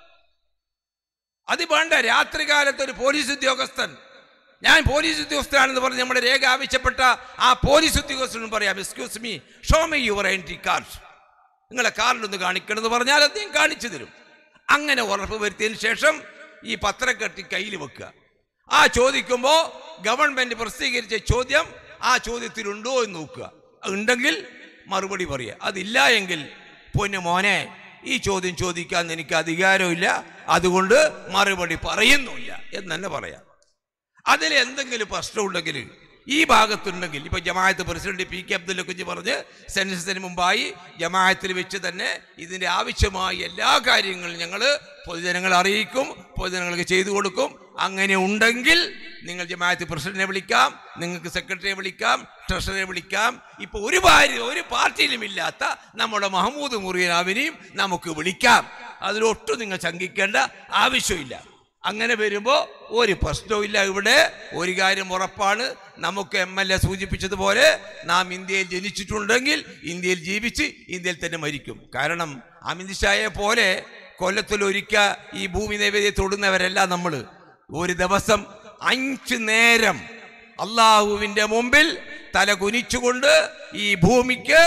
അത് വേണ്ട രാത്രികാലത്ത് ഒരു പോലീസ് ഉദ്യോഗസ്ഥൻ ഞാൻ പോലീസ് ഉദ്യോഗസ്ഥനാണെന്ന് പറഞ്ഞ് നമ്മുടെ രേഖ ആവശ്യപ്പെട്ട ആ പോലീസ് ഉദ്യോഗസ്ഥനും പറയാം excuse me show me your entry card നിങ്ങളെ കാർഡിലൊന്ന് കാണിക്കണമെന്ന് പറഞ്ഞാൽ അദ്ദേഹം കാണിച്ചു തരും അങ്ങനെ ഉറപ്പ് വരുത്തിയതിന് ശേഷം ഈ പത്രക്കെട്ടി കയ്യിൽ വെക്കുക ആ ചോദിക്കുമ്പോൾ ഗവൺമെന്റ് പ്രസിദ്ധീകരിച്ച ചോദ്യം ആ ചോദ്യത്തിലുണ്ടോ എന്ന് നോക്കുക ഉണ്ടെങ്കിൽ മറുപടി പറയുക അതില്ല എങ്കിൽ പൊന്നു മോനെ ഈ ചോദ്യം ചോദിക്കാൻ എനിക്ക് അധികാരമില്ല അതുകൊണ്ട് മറുപടി പറയുന്നുമില്ല എന്ന് തന്നെ പറയാം അതിൽ എന്തെങ്കിലും പ്രശ്നമുണ്ടെങ്കിൽ ഈ ഭാഗത്തുണ്ടെങ്കിൽ ഇപ്പൊ ജമാഅത്ത് president P K Abdulla Kunhu പറഞ്ഞ് സെൻസസിന് മുമ്പായി ജമാഅത്തിൽ വെച്ച് തന്നെ ഇതിന്റെ ആവശ്യമായ എല്ലാ കാര്യങ്ങളും ഞങ്ങൾ പൊതുജനങ്ങളെ അറിയിക്കും പൊതുജനങ്ങൾക്ക് ചെയ്തു കൊടുക്കും അങ്ങനെ ഉണ്ടെങ്കിൽ നിങ്ങൾ ജമാഅത്ത് പ്രസിഡന്റിനെ വിളിക്കാം നിങ്ങൾക്ക് സെക്രട്ടറിയെ വിളിക്കാം ട്രഷറിയെ വിളിക്കാം ഇപ്പൊ ഒരു ഭാര്യ ഒരു പാർട്ടിയിലും ഇല്ലാത്ത നമ്മുടെ മഹമ്മൂദ് മുറിയനാവിനെയും നമുക്ക് വിളിക്കാം അതിലൊട്ടും നിങ്ങൾ ശങ്കിക്കേണ്ട ആവശ്യമില്ല അങ്ങനെ വരുമ്പോൾ ഒരു പ്രശ്നവും ഇല്ല ഇവിടെ ഒരു കാര്യം ഉറപ്പാണ് നമുക്ക് എം എൽ എ സൂചിപ്പിച്ചതുപോലെ നാം ഇന്ത്യയിൽ ജനിച്ചിട്ടുണ്ടെങ്കിൽ ഇന്ത്യയിൽ ജീവിച്ച് ഇന്ത്യയിൽ തന്നെ മരിക്കും കാരണം അമിത് ഷായെ പോലെ കൊല്ലത്തിലൊരിക്ക ഈ ഭൂമി നൈവേദ്യം തൊടുന്നവരല്ല നമ്മൾ ഒരു ദിവസം അഞ്ച് നേരം അള്ളാഹുവിന്റെ മുമ്പിൽ തല കുനിച്ചുകൊണ്ട് ഈ ഭൂമിക്ക്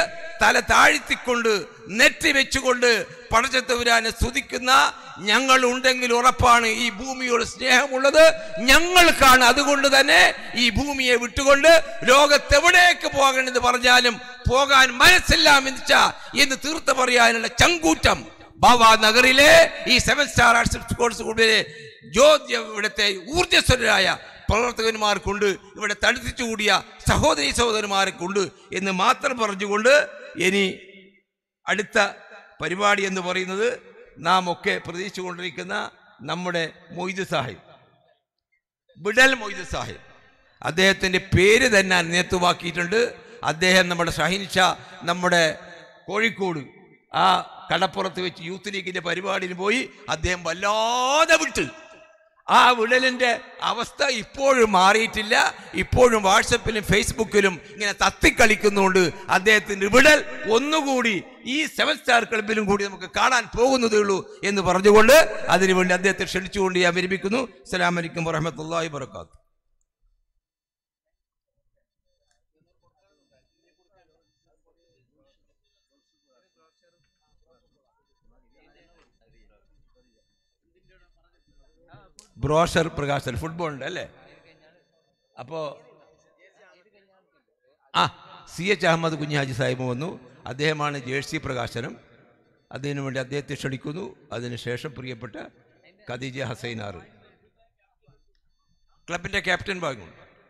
തല താഴ്ത്തിക്കൊണ്ട് നെറ്റി വെച്ചുകൊണ്ട് പടച്ചത്തവരാനെ സ്തുതിക്കുന്ന ഞങ്ങൾ ഉണ്ടെങ്കിൽ ഉറപ്പാണ് ഈ ഭൂമിയോട് സ്നേഹമുള്ളത് ഞങ്ങൾക്കാണ് അതുകൊണ്ട് തന്നെ ഈ ഭൂമിയെ വിട്ടുകൊണ്ട് ലോകത്തെവിടേക്ക് പോകണമെന്ന് പറഞ്ഞാലും പോകാൻ മനസ്സില്ല മിനിച്ച എന്ന് തീർത്ത് പറയാനുള്ള ചങ്കൂറ്റം ബാബ നഗറിലെ ഈ സെവൻ സ്റ്റാർ ആർട്സ് കോഴ്സ് സ്കൂളിലെ ജ്യോതി ഇവിടുത്തെ ഊർജ്ജസ്വലരായ പ്രവർത്തകന്മാർ കൊണ്ട് ഇവിടെ തടുത്തിച്ചു കൂടിയ സഹോദരി സഹോദരന്മാരെ കൊണ്ട് എന്ന് മാത്രം പറഞ്ഞുകൊണ്ട് ഇനി അടുത്ത പരിപാടി എന്ന് പറയുന്നത് നാം ഒക്കെ പ്രതീക്ഷിച്ചുകൊണ്ടിരിക്കുന്ന നമ്മുടെ മൊയ്ത് സാഹിബ് ബിഡൽ മൊയ്ത് സാഹിബ് അദ്ദേഹത്തിൻ്റെ പേര് തന്നെ അന്യത്വമാക്കിയിട്ടുണ്ട് അദ്ദേഹം നമ്മുടെ ഷഹീൻ ഷാ നമ്മുടെ കോഴിക്കോട് ആ കടപ്പുറത്ത് വെച്ച് യൂത്ത് ലീഗിൻ്റെ പരിപാടിയിൽ പോയി അദ്ദേഹം വല്ലാതെ വിട്ട് ആ വിടലിൻ്റെ അവസ്ഥ ഇപ്പോഴും മാറിയിട്ടില്ല ഇപ്പോഴും വാട്സപ്പിലും ഫേസ്ബുക്കിലും ഇങ്ങനെ തത്തിക്കളിക്കുന്നുണ്ട് അദ്ദേഹത്തിൻ്റെ വിടൽ ഒന്നുകൂടി ഈ സെവൻ സ്റ്റാർ ക്ലബിലും കൂടി നമുക്ക് കാണാൻ പോകുന്നതേ ഉള്ളൂ എന്ന് പറഞ്ഞുകൊണ്ട് അതിനുവേണ്ടി അദ്ദേഹത്തെ ക്ഷണിച്ചുകൊണ്ട് ഞാൻ വിരമിക്കുന്നു അസ്സലാമു അലൈക്കും വറഹമത്തല്ലാഹി വബർക്കാത്തു ബ്രോഷർ പ്രകാശൻ ഫുട്ബോളിൻ്റെ അല്ലേ അപ്പോൾ ആ സി എച്ച് അഹമ്മദ് കുഞ്ഞാജി സാഹിബ് വന്നു അദ്ദേഹമാണ് ജേഴ്സി പ്രകാശനം അതിനു വേണ്ടി അദ്ദേഹത്തെ ക്ഷണിക്കുന്നു അതിനുശേഷം പ്രിയപ്പെട്ട ഖദീജ ഹസൈനാർ ക്ലബിൻ്റെ ക്യാപ്റ്റൻ ഭാഗം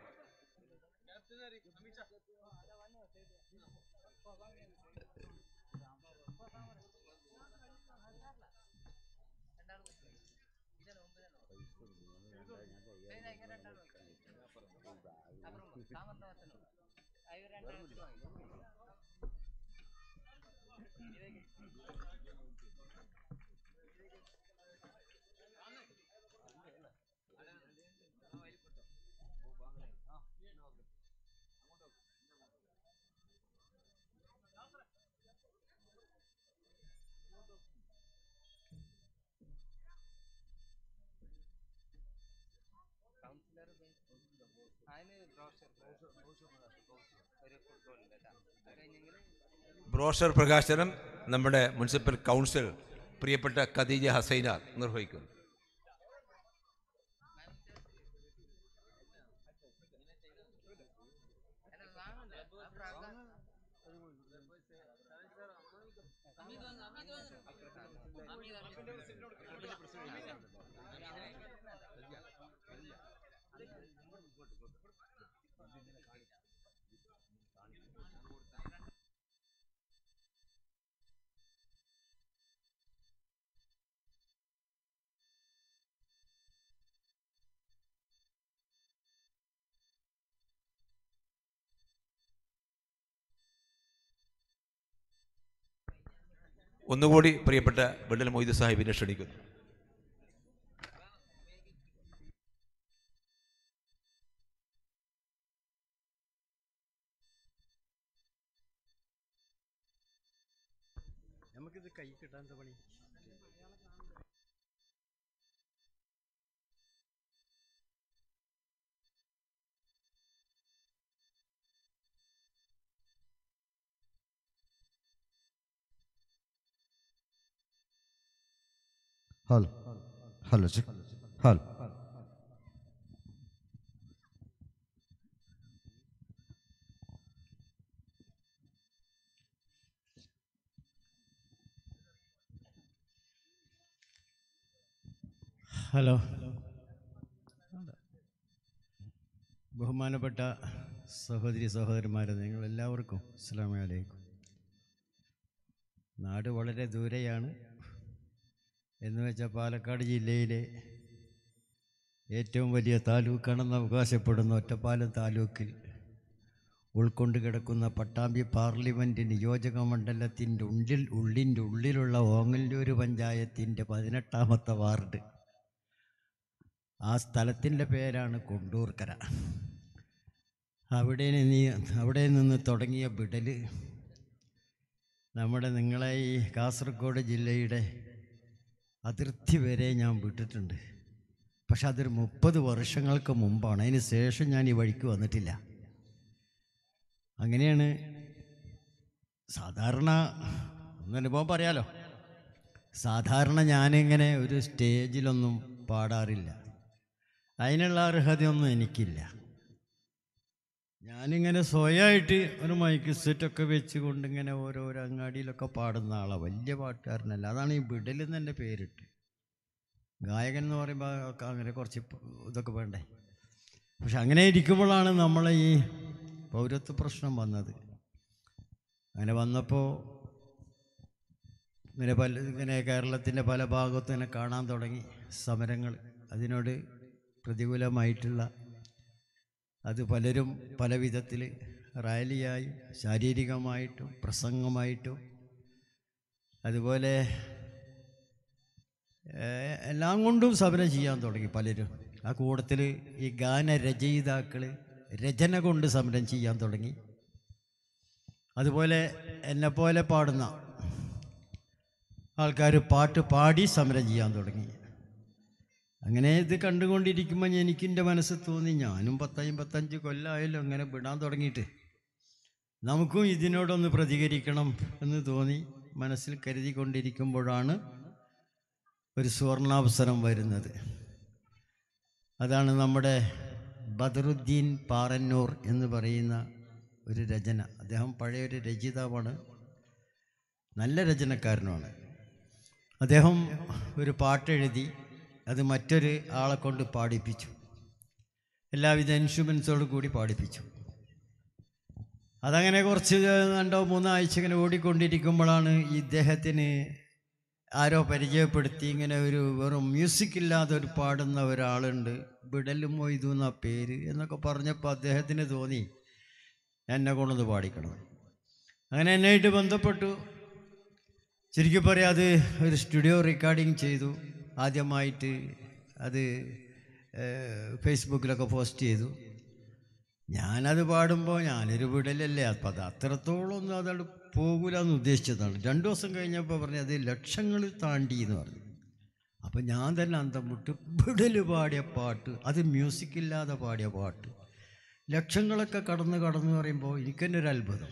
കൗൺസിലർ അതിന് ബ്രോഷർ ഒരു ഫുട്ബോളിൻ്റെ കേട്ടോ അത് കഴിഞ്ഞെങ്കിൽ ബ്രോഷർ പ്രകാശനം നമ്മുടെ മുനിസിപ്പൽ കൗൺസിൽ പ്രിയപ്പെട്ട ഖദീജ ഹസൈനാർ നിർവഹിക്കുന്നു ഒന്നുകൂടി പ്രിയപ്പെട്ട വെള്ളൽ മൊയ്ത് സാഹിബിനെ ക്ഷണിക്കുന്നു നമുക്കിത് കൈ കിട്ടാൻ പണി hello hello check hello hello ബഹുമാനപ്പെട്ട സഹോദരി സഹോദരന്മാരെ നിങ്ങൾ എല്ലാവർക്കും അസ്സാം വലൈക്കും നാട് വളരെ ദൂരെയാണ് എന്ന് വെച്ചാൽ പാലക്കാട് ജില്ലയിലെ ഏറ്റവും വലിയ താലൂക്കാണെന്ന് അവകാശപ്പെടുന്ന ഒറ്റപ്പാലം താലൂക്കിൽ ഉൾക്കൊണ്ട് കിടക്കുന്ന പട്ടാമ്പി പാർലമെൻറ്റ് നിയോജക മണ്ഡലത്തിൻ്റെ ഉള്ളിൽ ഉള്ളിൻ്റെ ഉള്ളിലുള്ള ഓങ്ങല്ലൂർ പഞ്ചായത്തിൻ്റെ പതിനെട്ടാമത്തെ വാർഡ് ആ സ്ഥലത്തിൻ്റെ പേരാണ് കൊണ്ടൂർക്കര അവിടെ നിന്ന് അവിടെ നിന്ന് തുടങ്ങിയ വിടൽ നമ്മുടെ നിങ്ങളെ ഈ കാസർഗോഡ് ജില്ലയുടെ അതിർത്തി വരെ ഞാൻ വിട്ടിട്ടുണ്ട് പക്ഷെ അതൊരു മുപ്പത് വർഷങ്ങൾക്ക് മുമ്പാണ് അതിന് ശേഷം ഞാൻ ഈ വഴിക്ക് വന്നിട്ടില്ല അങ്ങനെയാണ് സാധാരണ ഒന്ന് അനുഭവം പറയാലോ സാധാരണ ഞാനിങ്ങനെ ഒരു സ്റ്റേജിലൊന്നും പാടാറില്ല അതിനുള്ള അർഹതയൊന്നും എനിക്കില്ല ഞാനിങ്ങനെ സ്വയമായിട്ട് ഒരു മൈക്ക് സെറ്റൊക്കെ വെച്ചുകൊണ്ട് ഇങ്ങനെ ഓരോരോ അങ്ങാടിയിലൊക്കെ പാടുന്ന ആളാണ് വലിയ പാട്ടുകാരനല്ല അതാണ് ഈ ബിഡലെന്ന് എൻ്റെ പേരിട്ട് ഗായകൻ എന്ന് പറയുമ്പോൾ ഒക്കെ അങ്ങനെ കുറച്ച് ഇതൊക്കെ വേണ്ടേ പക്ഷെ അങ്ങനെ ഇരിക്കുമ്പോഴാണ് നമ്മളെ ഈ പൗരത്വ പ്രശ്നം വന്നത് അങ്ങനെ വന്നപ്പോൾ ഇങ്ങനെ പല ഇങ്ങനെ കേരളത്തിൻ്റെ പല ഭാഗത്തും ഇങ്ങനെ കാണാൻ തുടങ്ങി സമരങ്ങൾ അതിനോട് പ്രതികൂലമായിട്ടുള്ള അത് പലരും പല വിധത്തിൽ റാലിയായും ശാരീരികമായിട്ടും പ്രസംഗമായിട്ടും അതുപോലെ ഏഹ്, എല്ലാം കൊണ്ടും സമരം ചെയ്യാൻ തുടങ്ങി പലരും ആ കൂട്ടത്തിൽ ഈ ഗാനരചയിതാക്കൾ രചന കൊണ്ട് സമരം ചെയ്യാൻ തുടങ്ങി അതുപോലെ എന്നെപ്പോലെ പാടുന്ന ആൾക്കാർ പാട്ട് പാടി സമരം ചെയ്യാൻ തുടങ്ങി അങ്ങനെ ഇത് കണ്ടുകൊണ്ടിരിക്കുമ്പോൾ എനിക്കെൻ്റെ മനസ്സിൽ തോന്നി ഞാനും പത്തമ്പത്തഞ്ച് കൊല്ലമായാലും അങ്ങനെ വിടാൻ തുടങ്ങിയിട്ട് നമുക്കും ഇതിനോടൊന്ന് പ്രതികരിക്കണം എന്ന് തോന്നി മനസ്സിൽ കരുതിക്കൊണ്ടിരിക്കുമ്പോഴാണ് ഒരു സുവർണാവസരം വരുന്നത് അതാണ് നമ്മുടെ ബദറുദ്ദീൻ പാറന്നൂർ എന്ന് പറയുന്ന ഒരു രചന അദ്ദേഹം പഴയൊരു രചയിതാവാണ് നല്ല രചനക്കാരനുമാണ് അദ്ദേഹം ഒരു പാട്ടെഴുതി അത് മറ്റൊരു ആളെ കൊണ്ട് പാടിപ്പിച്ചു എല്ലാവിധ ഇൻഷുറൻസോട് കൂടി പാടിപ്പിച്ചു അതങ്ങനെ കുറച്ച് രണ്ടോ മൂന്നോ ആഴ്ച ഇങ്ങനെ ഓടിക്കൊണ്ടിരിക്കുമ്പോഴാണ് ഈ ഇദ്ദേഹത്തിന് ആരോ പരിചയപ്പെടുത്തി ഇങ്ങനെ ഒരു വെറും മ്യൂസിക് ഇല്ലാതെ ഒരു പാടുന്ന ഒരാളുണ്ട് ബിടലും മൊയ്തു എന്ന പേര് എന്നൊക്കെ പറഞ്ഞപ്പോൾ അദ്ദേഹത്തിന് തോന്നി എന്നെ കൊണ്ടൊന്ന് പാടിക്കണം അങ്ങനെ എന്നെയായിട്ട് ബന്ധപ്പെട്ടു ശരിക്കും പറയാം അത് ഒരു സ്റ്റുഡിയോ റെക്കോർഡിങ് ചെയ്തു ആദ്യമായിട്ട് അത് ഏഹ്, ഫേസ്ബുക്കിലൊക്കെ പോസ്റ്റ് ചെയ്തു ഞാനത് പാടുമ്പോൾ ഞാനൊരു വിടലല്ലേ അപ്പം അത് അത്രത്തോളം ഒന്നും അതോട് പോകൂല എന്ന് ഉദ്ദേശിച്ചതാണ് രണ്ടു ദിവസം കഴിഞ്ഞപ്പോൾ പറഞ്ഞു അത് ലക്ഷങ്ങൾ താണ്ടി എന്ന് പറഞ്ഞു അപ്പം ഞാൻ തന്നെ അന്തം വിട്ട് വിടൽ പാടിയ പാട്ട് അത് മ്യൂസിക് ഇല്ലാതെ പാടിയ പാട്ട് ലക്ഷങ്ങളൊക്കെ കടന്ന് കടന്ന് പറയുമ്പോൾ എനിക്കെന്നെ ഒരു അത്ഭുതം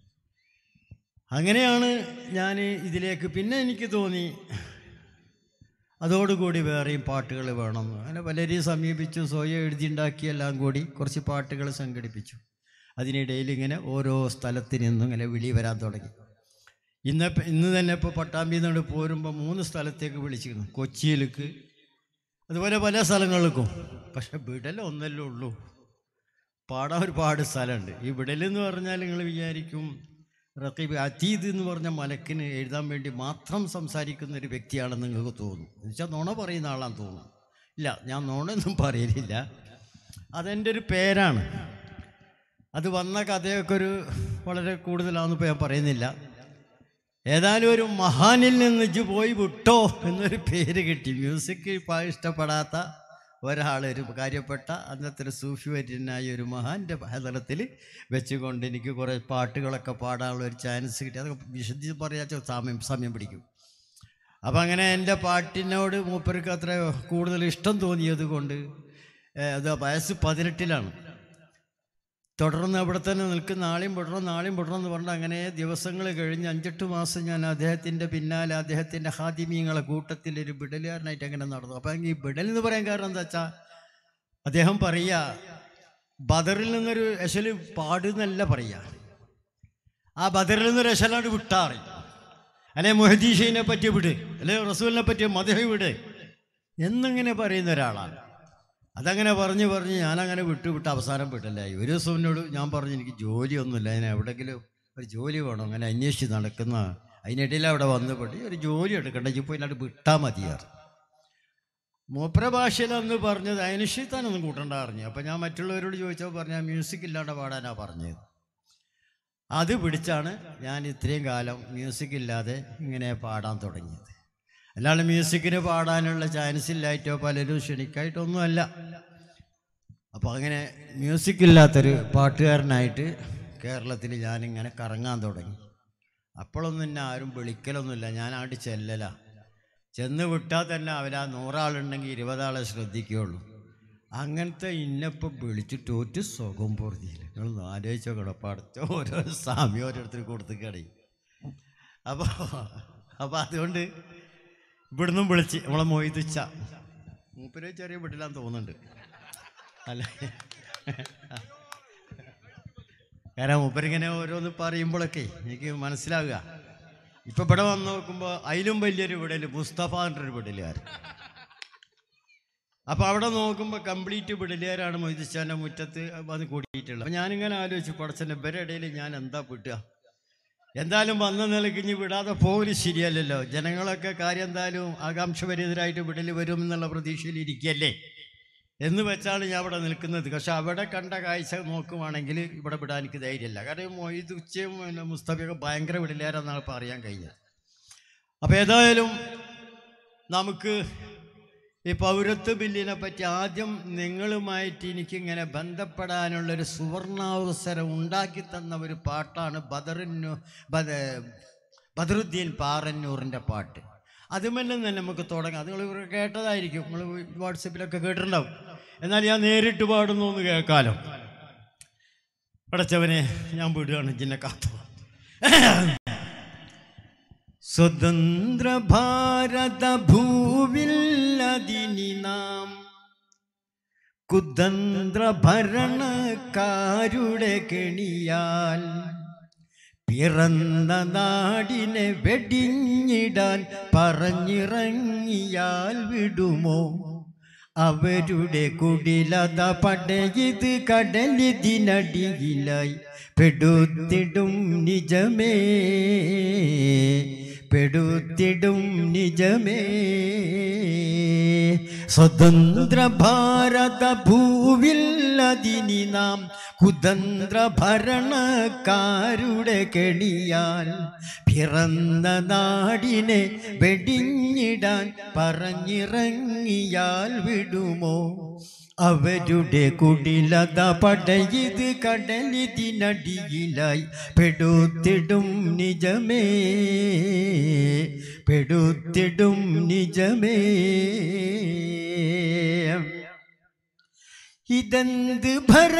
അങ്ങനെയാണ് ഞാൻ ഇതിലേക്ക് പിന്നെ എനിക്ക് തോന്നി അതോടുകൂടി വേറെയും പാട്ടുകൾ വേണമെന്ന് അങ്ങനെ പലരെയും സമീപിച്ചു സ്വയം എഴുതിയുണ്ടാക്കി എല്ലാം കൂടി കുറച്ച് പാട്ടുകൾ സംഘടിപ്പിച്ചു അതിനിടയിൽ ഇങ്ങനെ ഓരോ സ്ഥലത്ത് നിന്നും ഇങ്ങനെ വിളി വരാൻ തുടങ്ങി ഇന്ന് ഇന്ന് തന്നെ ഇപ്പോൾ പട്ടാമ്പിയിൽ നിന്ന് പോരുമ്പോൾ മൂന്ന് സ്ഥലത്തേക്ക് വിളിച്ചിരുന്നു കൊച്ചിയിലേക്ക് അതുപോലെ പല സ്ഥലങ്ങൾക്കും പക്ഷെ വിടൽ ഒന്നല്ലേ ഉള്ളൂ പാടാൻ ഒരുപാട് സ്ഥലമുണ്ട് ഈ വിടലെന്ന് പറഞ്ഞാൽ നിങ്ങൾ വിചാരിക്കും റക്കീബ് അതീത് എന്ന് പറഞ്ഞ മലക്കിന് എഴുതാൻ വേണ്ടി മാത്രം സംസാരിക്കുന്ന ഒരു വ്യക്തിയാണെന്ന് നിങ്ങൾക്ക് തോന്നും എന്നുവെച്ചാൽ നുണ പറയുന്ന ആളാന്ന് തോന്നും ഇല്ല ഞാൻ നുണയൊന്നും പറയലില്ല അതെൻ്റെ ഒരു പേരാണ് അത് വന്ന കഥയൊക്കെ ഒരു വളരെ കൂടുതലാണെന്ന് ഇപ്പോൾ ഞാൻ പറയുന്നില്ല ഏതായാലും ഒരു മഹാനിൽ നിന്ന് ഇജ്ജ് പോയി വിട്ടോ എന്നൊരു പേര് കിട്ടി മ്യൂസിക് ഇപ്പം ഇഷ്ടപ്പെടാത്ത ഒരാൾ ഒരു കാര്യപ്പെട്ട അന്നത്തെ ഒരു സൂഫി വര്യനായ ഒരു മഹാൻ്റെ ഹദറത്തിൽ വെച്ചുകൊണ്ട് എനിക്ക് കുറേ പാട്ടുകളൊക്കെ പാടാനുള്ള ഒരു ചാൻസ് കിട്ടി അതൊക്കെ വിശദീ പറയാച്ച സമയം സമയം പിടിക്കും അപ്പം അങ്ങനെ എൻ്റെ പാട്ടിനോട് മൂപ്പർക്ക് അത്ര കൂടുതൽ ഇഷ്ടം തോന്നിയത് കൊണ്ട് ഏഹ്, അത് വയസ്സ് പതിനെട്ടിലാണ് തുടർന്ന് അവിടെ തന്നെ നിൽക്കുന്ന നാളെയും വിടണം നാളെയും വിടണം എന്ന് പറഞ്ഞാൽ അങ്ങനെ ദിവസങ്ങൾ കഴിഞ്ഞ് അഞ്ചെട്ട് മാസം ഞാൻ അദ്ദേഹത്തിൻ്റെ പിന്നാലെ അദ്ദേഹത്തിൻ്റെ ഹാദിമീങ്ങളെ കൂട്ടത്തിൽ ഒരു ബിടലുകാരനായിട്ട് അങ്ങനെ നടന്നു അപ്പം ഈ ബിടൽ എന്ന് പറയാൻ കാരണം എന്താ വെച്ചാൽ അദ്ദേഹം പറയുക ബദറിൽ നിന്നൊരു എശല് പാടുന്നല്ല പറയുക ആ ബദറിൽ നിന്നൊരു എശലാണ്ട് വിട്ടാറി അല്ലെ മൊഹദീഷീനെ പറ്റി വിട് അല്ലെ റസൂലിനെ പറ്റി മദഹ വിട് എന്നിങ്ങനെ പറയുന്ന ഒരാളാണ് അതങ്ങനെ പറഞ്ഞ് പറഞ്ഞ് ഞാനങ്ങനെ വിട്ടു വിട്ട് അവസാനം വിട്ടല്ലായി ഒരു ദിവസം എന്നോട് ഞാൻ പറഞ്ഞു എനിക്ക് ജോലിയൊന്നുമില്ല അതിന് എവിടെയെങ്കിലും ഒരു ജോലി വേണം അങ്ങനെ അന്വേഷിച്ച് നടക്കുന്ന അതിനിടയിൽ അവിടെ വന്ന് പെട്ട് ഒരു ജോലി എടുക്കണ്ട ഇപ്പൊ ഇല്ലാണ്ട് വിട്ടാൽ മതിയാറ് മൂപ്പര ഭാഷയിൽ അന്ന് പറഞ്ഞത് അനിശ്ചിത്താനൊന്നും കൂട്ടണ്ട പറഞ്ഞു അപ്പം ഞാൻ മറ്റുള്ളവരോട് ചോദിച്ചപ്പോൾ പറഞ്ഞാൽ മ്യൂസിക് ഇല്ലാണ്ട് പാടാനാ പറഞ്ഞത് അത് പിടിച്ചാണ് ഞാൻ ഇത്രയും കാലം മ്യൂസിക് ഇല്ലാതെ ഇങ്ങനെ പാടാൻ തുടങ്ങിയത് അല്ലാണ്ട് മ്യൂസിക്കിന് പാടാനുള്ള ചാൻസ് ഇല്ലായിട്ടോ പലരും ക്ഷണിക്കായിട്ടൊന്നുമല്ല അപ്പോൾ അങ്ങനെ മ്യൂസിക് ഇല്ലാത്തൊരു പാട്ടുകാരനായിട്ട് കേരളത്തിൽ ഞാനിങ്ങനെ കറങ്ങാൻ തുടങ്ങി അപ്പോഴൊന്നും എന്നെ ആരും വിളിക്കലൊന്നുമില്ല ഞാൻ അങ്ങോട്ട് ചെല്ലല ചെന്ന് വിട്ടാൽ തന്നെ അവരാ നൂറാളുണ്ടെങ്കിൽ ഇരുപതാളെ ശ്രദ്ധിക്കുകയുള്ളൂ അങ്ങനത്തെ ഇന്നപ്പം വിളിച്ചിട്ട് ഒരു സുഖം പൊറുതിയില്ല നിങ്ങൾ ആലോചിച്ചോ കിടപ്പടുത്ത ഓരോ സാമ്യം ഓരോരുത്തർ കൊടുത്ത് കടയും അപ്പോൾ അപ്പോൾ അതുകൊണ്ട് ഇവിടുന്നും വിളിച്ച് നമ്മളെ മൊയ്തുച്ച മൂപ്പര് ചെറിയ വീട്ടിലാന്ന് തോന്നുന്നുണ്ട് അല്ല കാരണം മൂപ്പരിങ്ങനെ ഓരോന്ന് പറയുമ്പോഴൊക്കെ എനിക്ക് മനസ്സിലാവുക ഇപ്പം ഇവിടെ വന്ന് നോക്കുമ്പോൾ അതിലും വലിയൊരു വിടൽ മുസ്തഫ എന്നൊരു വിടലുകാരൻ അപ്പോൾ അവിടെ നോക്കുമ്പോൾ കംപ്ലീറ്റ് വിടലുകാരാണ് മൊയ്തുച്ചാൻ്റെ മുറ്റത്ത് വന്ന് കൂടിയിട്ടുള്ളത് അപ്പോൾ ഞാനിങ്ങനെ ആലോചിച്ചു പടച്ചൻ്റെ ഇവരുടെ ഇടയിൽ ഞാൻ എന്താ വിട്ടുക എന്തായാലും വന്ന നിലയ്ക്ക് ഇനി വിടാതെ പോകല് ശരിയല്ലല്ലോ ജനങ്ങളൊക്കെ കാര്യം എന്തായാലും ആകാംക്ഷപരിതരായിട്ട് വിടൽ വരും എന്നുള്ള പ്രതീക്ഷയിൽ ഇരിക്കുകയല്ലേ എന്ന് വെച്ചാണ് ഞാൻ അവിടെ നിൽക്കുന്നത് പക്ഷെ അവിടെ കണ്ട കാഴ്ച നോക്കുവാണെങ്കിൽ ഇവിടെ വിടാൻ എനിക്ക് ധൈര്യമില്ല കാരണം മൊയ്ത് ഉച്ചയും പിന്നെ മുസ്തഫയൊക്കെ ഭയങ്കര വിടലേരെന്നാണ് ഇപ്പോൾ അറിയാൻ കഴിഞ്ഞത് അപ്പോൾ ഏതായാലും നമുക്ക് ഈ പൗരത്വ ബില്ലിനെ പറ്റി ആദ്യം നിങ്ങളുമായിട്ട് എനിക്കിങ്ങനെ ബന്ധപ്പെടാനുള്ളൊരു സുവർണാവസരം ഉണ്ടാക്കി തന്ന ഒരു പാട്ടാണ് ബദറിനു ബദ ബദറുദ്ദീൻ പാറന്നൂറിൻ്റെ പാട്ട് അതുമല്ല തന്നെ നമുക്ക് തുടങ്ങാം അത് നിങ്ങൾ കേട്ടതായിരിക്കും നിങ്ങൾ വാട്സപ്പിലൊക്കെ കേട്ടിട്ടുണ്ടാവും എന്നാൽ ഞാൻ നേരിട്ട് പാടുന്നു എന്ന് കേൾക്കാലോ പടച്ചവനെ ഞാൻ വിടുകയാണ് ജിന്നെ കാത്തു സ്വതന്ത്ര ഭാരത ഭൂവില്ലതിനി നാം കുതന്ത്ര ഭരണക്കാരുടെ കെണിയാൽ പിറന്ന നാടിനെ വെടിഞ്ഞിടാൻ പറഞ്ഞിറങ്ങിയാൽ വിടുമോ അവരുടെ കുടിലത പടയത് കടലിതിനടിയിലായി പെടുത്തിടും നിജമേ പെടുത്തിടും നിജമേ സ്വതന്ത്ര ഭാരത ഭൂവില്ലതിനി നാം കുതന്ത്ര ഭരണക്കാരുടെ കെണിയാൽ പിറന്ന നാടിനെ വെടിഞ്ഞിടാൻ പറഞ്ഞിറങ്ങിയാൽ വിടുമോ അവരുടെ കുടിലത പടയത് കടലിതിനടിയിലായി പെടുത്തിടും നിജമേ പെടുത്തിടും നിജമേ ഇതെന്ത്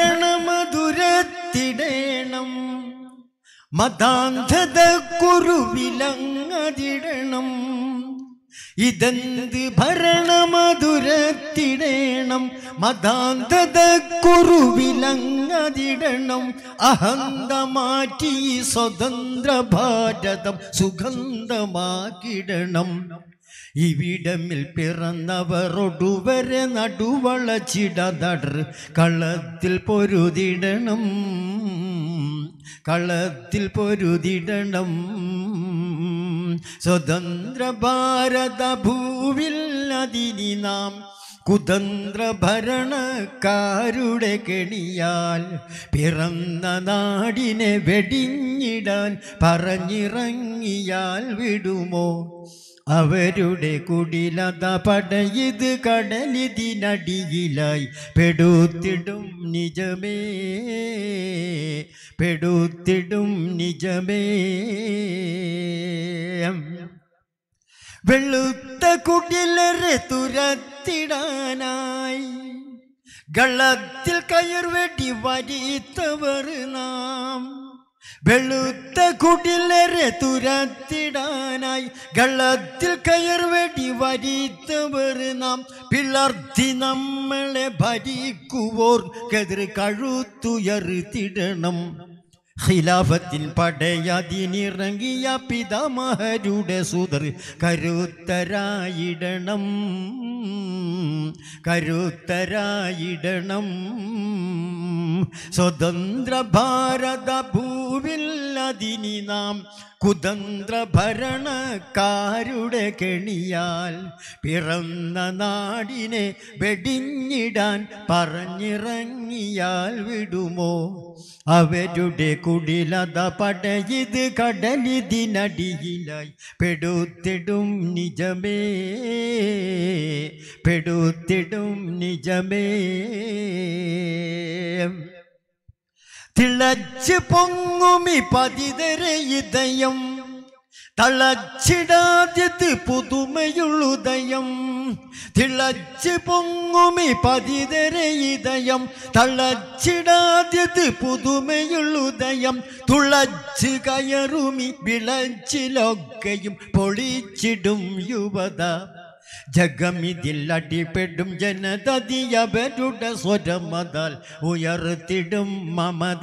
ഭരണമധുരത്തിടേണം മതാന്ധത കുറുവിലങ്ങതിടണം ഇതെന്ത് ഭരണമധുരത്തിടേണം മതാന്ധത കുറുവിലങ്ങതിടണം അഹന്ത മാറ്റി സ്വതന്ത്ര ഭാരതം സുഗന്ധമാക്കിടണം ഇവിടമിൽ പിറന്നവരൊടുവരെ നടുവളച്ചിടതടർ കളത്തിൽ പൊരുതിടണം കളത്തിൽ പൊരുതിടണം സ്വതന്ത്ര ഭാരത ഭൂവിൽ അതിനി നാം കുതന്ത്ര ഭരണക്കാരുടെ കെണിയാൽ പിറന്ന നാടിനെ വെടിഞ്ഞിടാൻ പറഞ്ഞിറങ്ങിയാൽ വിടുമോ അവരുടെ കുടിലത പടയത് കടലിതിനടിയിലായി പെടുത്തിടും നിജമേ പെടുത്തിടും നിജമേ വെളുത്ത കുടിലരെ തുരത്തിടാനായി ഗള്ളത്തിൽ കയർ വെടി വരിത്തവർ നാം വെളുത്ത കുടിലരെ തുരത്തിടാനായി ഗള്ളത്തിൽ കയർ വെടി വരിത്തവർ നാം പിളർത്തി നമ്മളെ ഭരിക്കുവോർക്കെതിരെ കഴുത്തുയർത്തിടണം ഖിലാഫത്തിൻ പടയതിനിറങ്ങിയ പിതാമഹരുടെ സുതർ കരുത്തരായിടണം കരുത്തരായിടണം സ്വതന്ത്ര ഭാരത ഭൂവിൽ അതിനി നാം കുതന്ത്ര ഭരണക്കാരുടെ കെണിയാൽ പിറന്ന നാടിനെ വെടിഞ്ഞിടാൻ പറഞ്ഞിറങ്ങിയാൽ വിടുമോ അവരുടെ കുടിലത പടയത് കടലിതിനടിയിലായി പെടുത്തിടും നിജമേ പെടുത്തിടും നിജമേ തിളച്ച് പൊങ്ങുമി പതിതര ഇതയം തളച്ചിടാദ്യത്ത് പുതുമയുള്ളുദയം തിളച്ച് പൊങ്ങുമി പതിതര ഇതയം തളച്ചിടാദ്യത്ത് പുതുമയുള്ളുദയം തുളച്ച് കയറുമി വിളച്ചിലൊക്കെയും പൊളിച്ചിടും യുവത ജഗമിതിൽ അടിപ്പെടും ജനതതിയവരുടെ സ്വരമതാൽ ഉയർത്തിടും മമത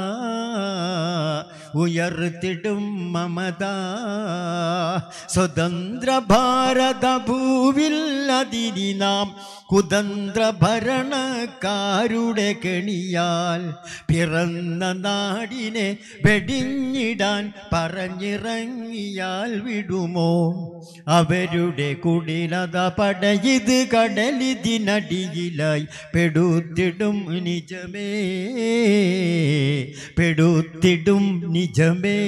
ഉയർത്തിടും മമത സ്വതന്ത്ര ഭാരത ഭൂവിൽ അതിരി നാം കുതന്ത്ര ഭരണക്കാരുടെ കെണിയാൽ പിറന്ന നാടിനെ വെടിഞ്ഞിടാൻ പറഞ്ഞിറങ്ങിയാൽ വിടുമോ അവരുടെ കുടിലത പടയത് കടലിതിനടിയിലായി പെടുത്തിടും നിജമേ പെടുത്തിടും നിജമേ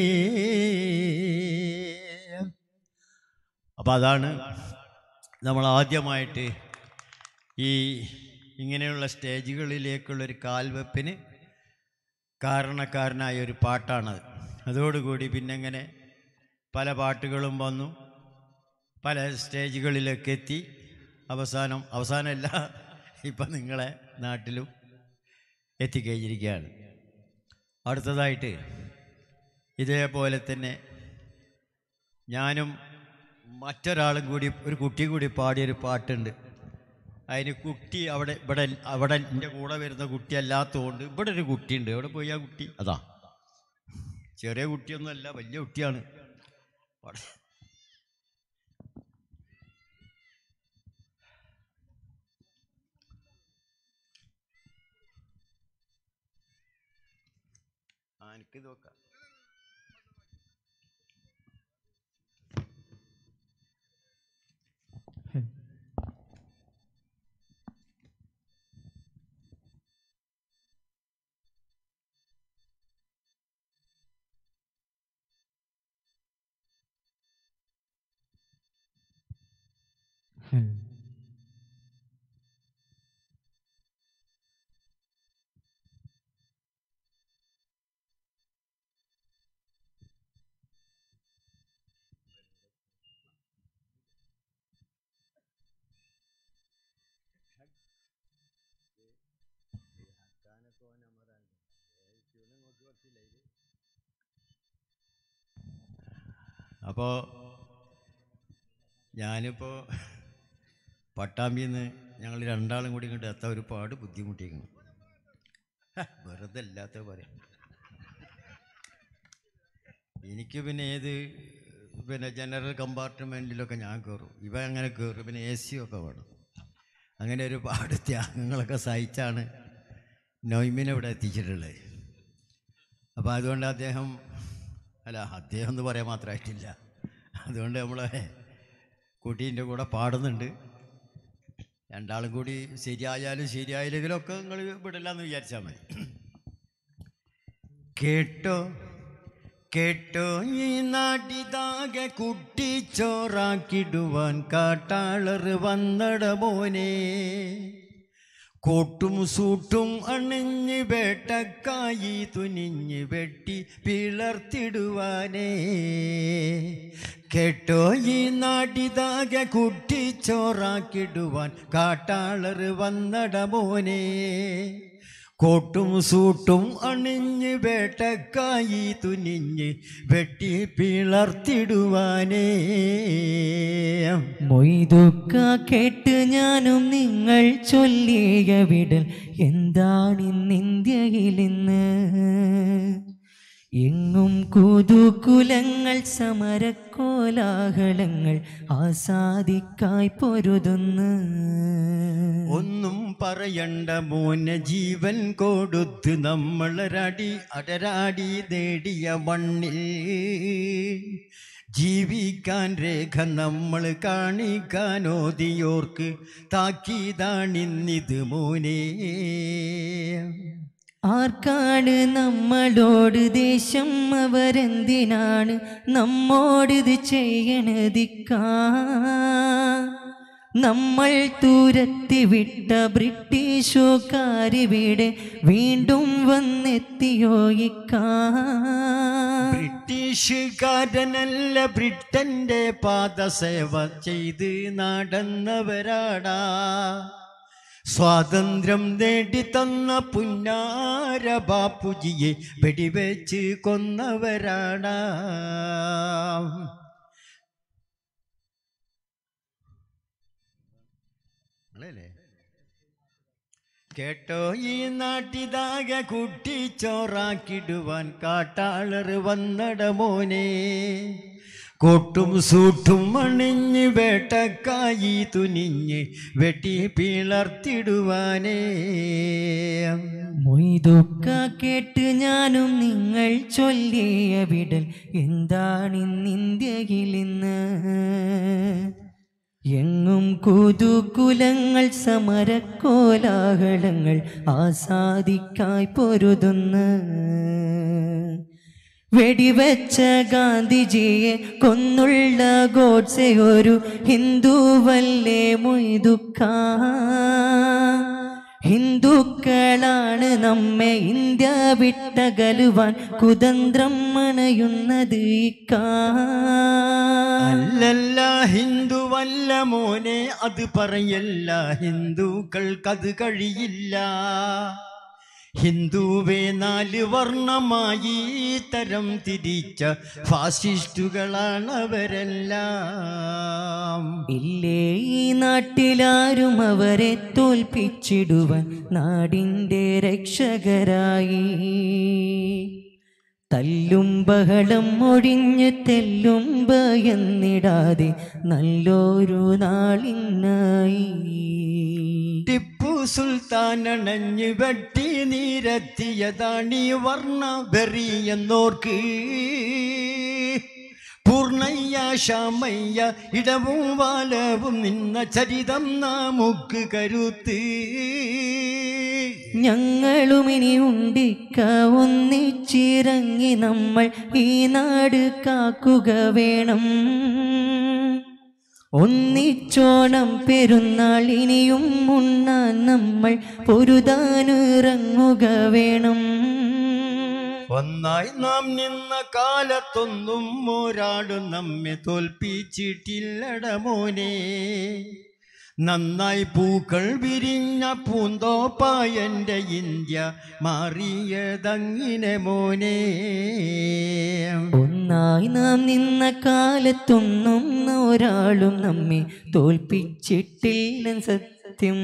അപ്പം അതാണ് നമ്മൾ ആദ്യമായിട്ട് ഈ ഇങ്ങനെയുള്ള സ്റ്റേജുകളിലേക്കുള്ളൊരു കാൽവെപ്പിന് കാരണക്കാരനായ ഒരു പാട്ടാണത് അതോടുകൂടി പിന്നെ ഇങ്ങനെ പല പാട്ടുകളും വന്നു പല സ്റ്റേജുകളിലൊക്കെ എത്തി അവസാനം അവസാനമല്ല ഇപ്പം നിങ്ങളെ നാട്ടിലും എത്തിക്കഴിഞ്ഞിരിക്കുകയാണ് അടുത്തതായിട്ട് ഇതേപോലെ തന്നെ ഞാനും മറ്റൊരാളും കൂടി ഒരു കുട്ടി കൂടി പാടിയൊരു പാട്ടുണ്ട് അതിന് കുട്ടി അവിടെ ഇവിടെ അവിടെ എൻ്റെ കൂടെ വരുന്ന കുട്ടി അല്ലാത്തതുകൊണ്ട് ഇവിടെ ഒരു കുട്ടിയുണ്ട് എവിടെ പോയി ആ കുട്ടി അതാ ചെറിയ കുട്ടിയൊന്നുമല്ല വലിയ കുട്ടിയാണ് പാട്. ആ എനിക്ക് നോക്കാം അപ്പോൾ ഞാനിപ്പോൾ പട്ടാമ്പിയിൽ നിന്ന് ഞങ്ങൾ രണ്ടാളും കൂടി ഇങ്ങോട്ട് എത്താൻ ഒരുപാട് ബുദ്ധിമുട്ടിയിരുന്നു ഹ, വെറുതെ അല്ലാത്ത പറയാം എനിക്ക് പിന്നെ ഏത് പിന്നെ ജനറൽ കമ്പാർട്ട്മെൻറ്റിലൊക്കെ ഞാൻ കയറും ഇവ അങ്ങനെ കയറും പിന്നെ എ സി ഒക്കെ വേണം അങ്ങനെ ഒരുപാട് ത്യാഗങ്ങളൊക്കെ സഹിച്ചാണ് നൊയ്മിനെ ഇവിടെ എത്തിച്ചിട്ടുള്ളത് അപ്പോൾ അതുകൊണ്ട് അദ്ദേഹം അല്ല അദ്ദേഹം എന്ന് പറയാൻ മാത്രമായിട്ടില്ല അതുകൊണ്ട് നമ്മളെ കുട്ടീൻ്റെ കൂടെ പാടുന്നുണ്ട് രണ്ടാളും കൂടി ശരിയായാലും ശരിയായില്ലെങ്കിലും ഒക്കെ നിങ്ങൾ വിടില്ലാന്ന് വിചാരിച്ചാൽ മതി കേട്ടോ കേട്ടോ ഈ നാട്ടിതാകെ കുട്ടിച്ചോറാക്കിടുവാൻ കാട്ടാളർ വന്നട മോനെ കോട്ടും സൂട്ടും അണിഞ്ഞ് വേട്ടക്കായി തുനിഞ്ഞ് വെട്ടി പിളർത്തിടുവാനേ കേട്ടോ ഈ നാടിതാകെ കുട്ടിച്ചോറാക്കിടുവാൻ കാട്ടാളർ വന്നട മോനെ കോട്ടും സൂട്ടും അണിഞ്ഞ് വേട്ടക്കായി തുനിഞ്ഞ് വെട്ടി പിളർത്തിടുവാനേ മൊയ്തുക്ക കേട്ട് ഞാനും നിങ്ങൾ ചൊല്ലിയ വിടൽ എന്താണിന്നിന്ത്യയിലിന്ന് എങ്ങും കുതുകുലങ്ങൾ സമരക്കോലാഹലങ്ങൾ ആസാദിക്കായി പൊരുതുന്നു ഒന്നും പറയണ്ട മോനെ ജീവൻ കൊടുത്ത് നമ്മളൊരടി അടരാടി നേടിയ മണ്ണിൽ ജീവിക്കാൻ രേഖ നമ്മൾ കാണിക്കാൻ ഓതിയോർക്ക് താക്കീതാണിന്നിത് മോനെ ആർക്കാണ് നമ്മളോട് ദേശം അവരെന്തിനാണ് നമ്മോടിത് ചെയ്യണതിക്കാ നമ്മൾ തുരത്തി വിട്ട ബ്രിട്ടീഷുകാരിവിടെ വീണ്ടും വന്നെത്തിയോ ഇക്കാ ബ്രിട്ടീഷുകാരനല്ല ബ്രിട്ടന്റെ പാദസേവ ചെയ്ത് നടന്നവരാടാ സ്വാതന്ത്ര്യം നേടിത്തന്ന പുന്നാര ബാപ്പുജിയെ വെടിവെച്ച് കൊന്നവരാടാ നിങ്ങളല്ലേ? കേട്ടോ ഈ നാട്ടിതാകെ കുട്ടിച്ചോറാക്കിടുവാൻ കാട്ടാളർ വന്നട മോനെ കോട്ടും സൂട്ടും അണിഞ്ഞ് വേട്ടക്കായി തുനിഞ്ഞ് വെട്ടി പിളർത്തിടുവാനേ മൊയ്തുക്ക കേട്ട് ഞാനും നിങ്ങൾ ചൊല്ലിയ വിടൽ എന്താണിന്നിന്ത്യയിൽ ഇന്ന് എങ്ങും കുതുകുലങ്ങൾ സമരക്കോലാഹലങ്ങൾ ആസാദിക്കായി പൊരുതുന്നു വെടിവെച്ച ഗാന്ധിജിയെ കൊന്നുള്ള ഗോഡ്സെ ഒരു ഹിന്ദുവല്ലേ മൊയ്തുക്ക ഹിന്ദുക്കളാണ് നമ്മെ ഇന്ത്യ വിട്ടകലുവാൻ കുതന്ത്രം മണയുന്നത് ഇക്കാ അല്ലല്ല ഹിന്ദുവല്ല മോനെ അത് പറയല്ല ഹിന്ദുക്കൾക്കത് കഴിയില്ല ഹിന്ദുവെ നാല് വർണ്ണമായി തരം തിരിച്ച ഫാസിസ്റ്റുകളാണവരെല്ലാം ഇല്ലേ ഈ നാട്ടിലാരും അവരെ തോൽപ്പിച്ചിടുവാൻ നാടിൻ്റെ രക്ഷകരായി തല്ലും ബഹളം ഒഴിഞ്ഞ് തെല്ലും ഭയന്നിടാതെ നല്ലൊരു നാളിനായി ടിപ്പു സുൽത്താൻ അണഞ്ഞ് വെട്ടി നീരെത്തിയതാണീ വർണ്ണ വെറിയെന്നോർക്ക് പൂർണ്ണയ്യ ശാമയ്യ ഇടവും വാലവും നിന്ന ചരിതം നാമുക്ക് കരുത്ത് ഞങ്ങളും ഇനി ഉണ്ടിക്ക ഒന്നിച്ചിറങ്ങി നമ്മൾ ഈ നാട് കാക്കുക വേണം ഒന്നിച്ചോണം പെരുന്നാൾ ഇനിയും ഉണ്ണാൻ നമ്മൾ പൊരുതാനിറങ്ങുക വേണം ഒന്നായി നാം നിന്ന കാലത്തൊന്നും ഒരാളും നമ്മെ തോൽപ്പിച്ചിട്ടില്ലട മോനെ നന്നായി പൂക്കൾ വിരിഞ്ഞ പൂന്തോപ്പായന്റെ ഇന്ത്യ മാറിയതങ്ങിനെ മോനെ ഒന്നായി നാം നിന്ന കാലത്തൊന്നും ഒരാളും നമ്മെ തോൽപ്പിച്ചിട്ടില്ല സത്യം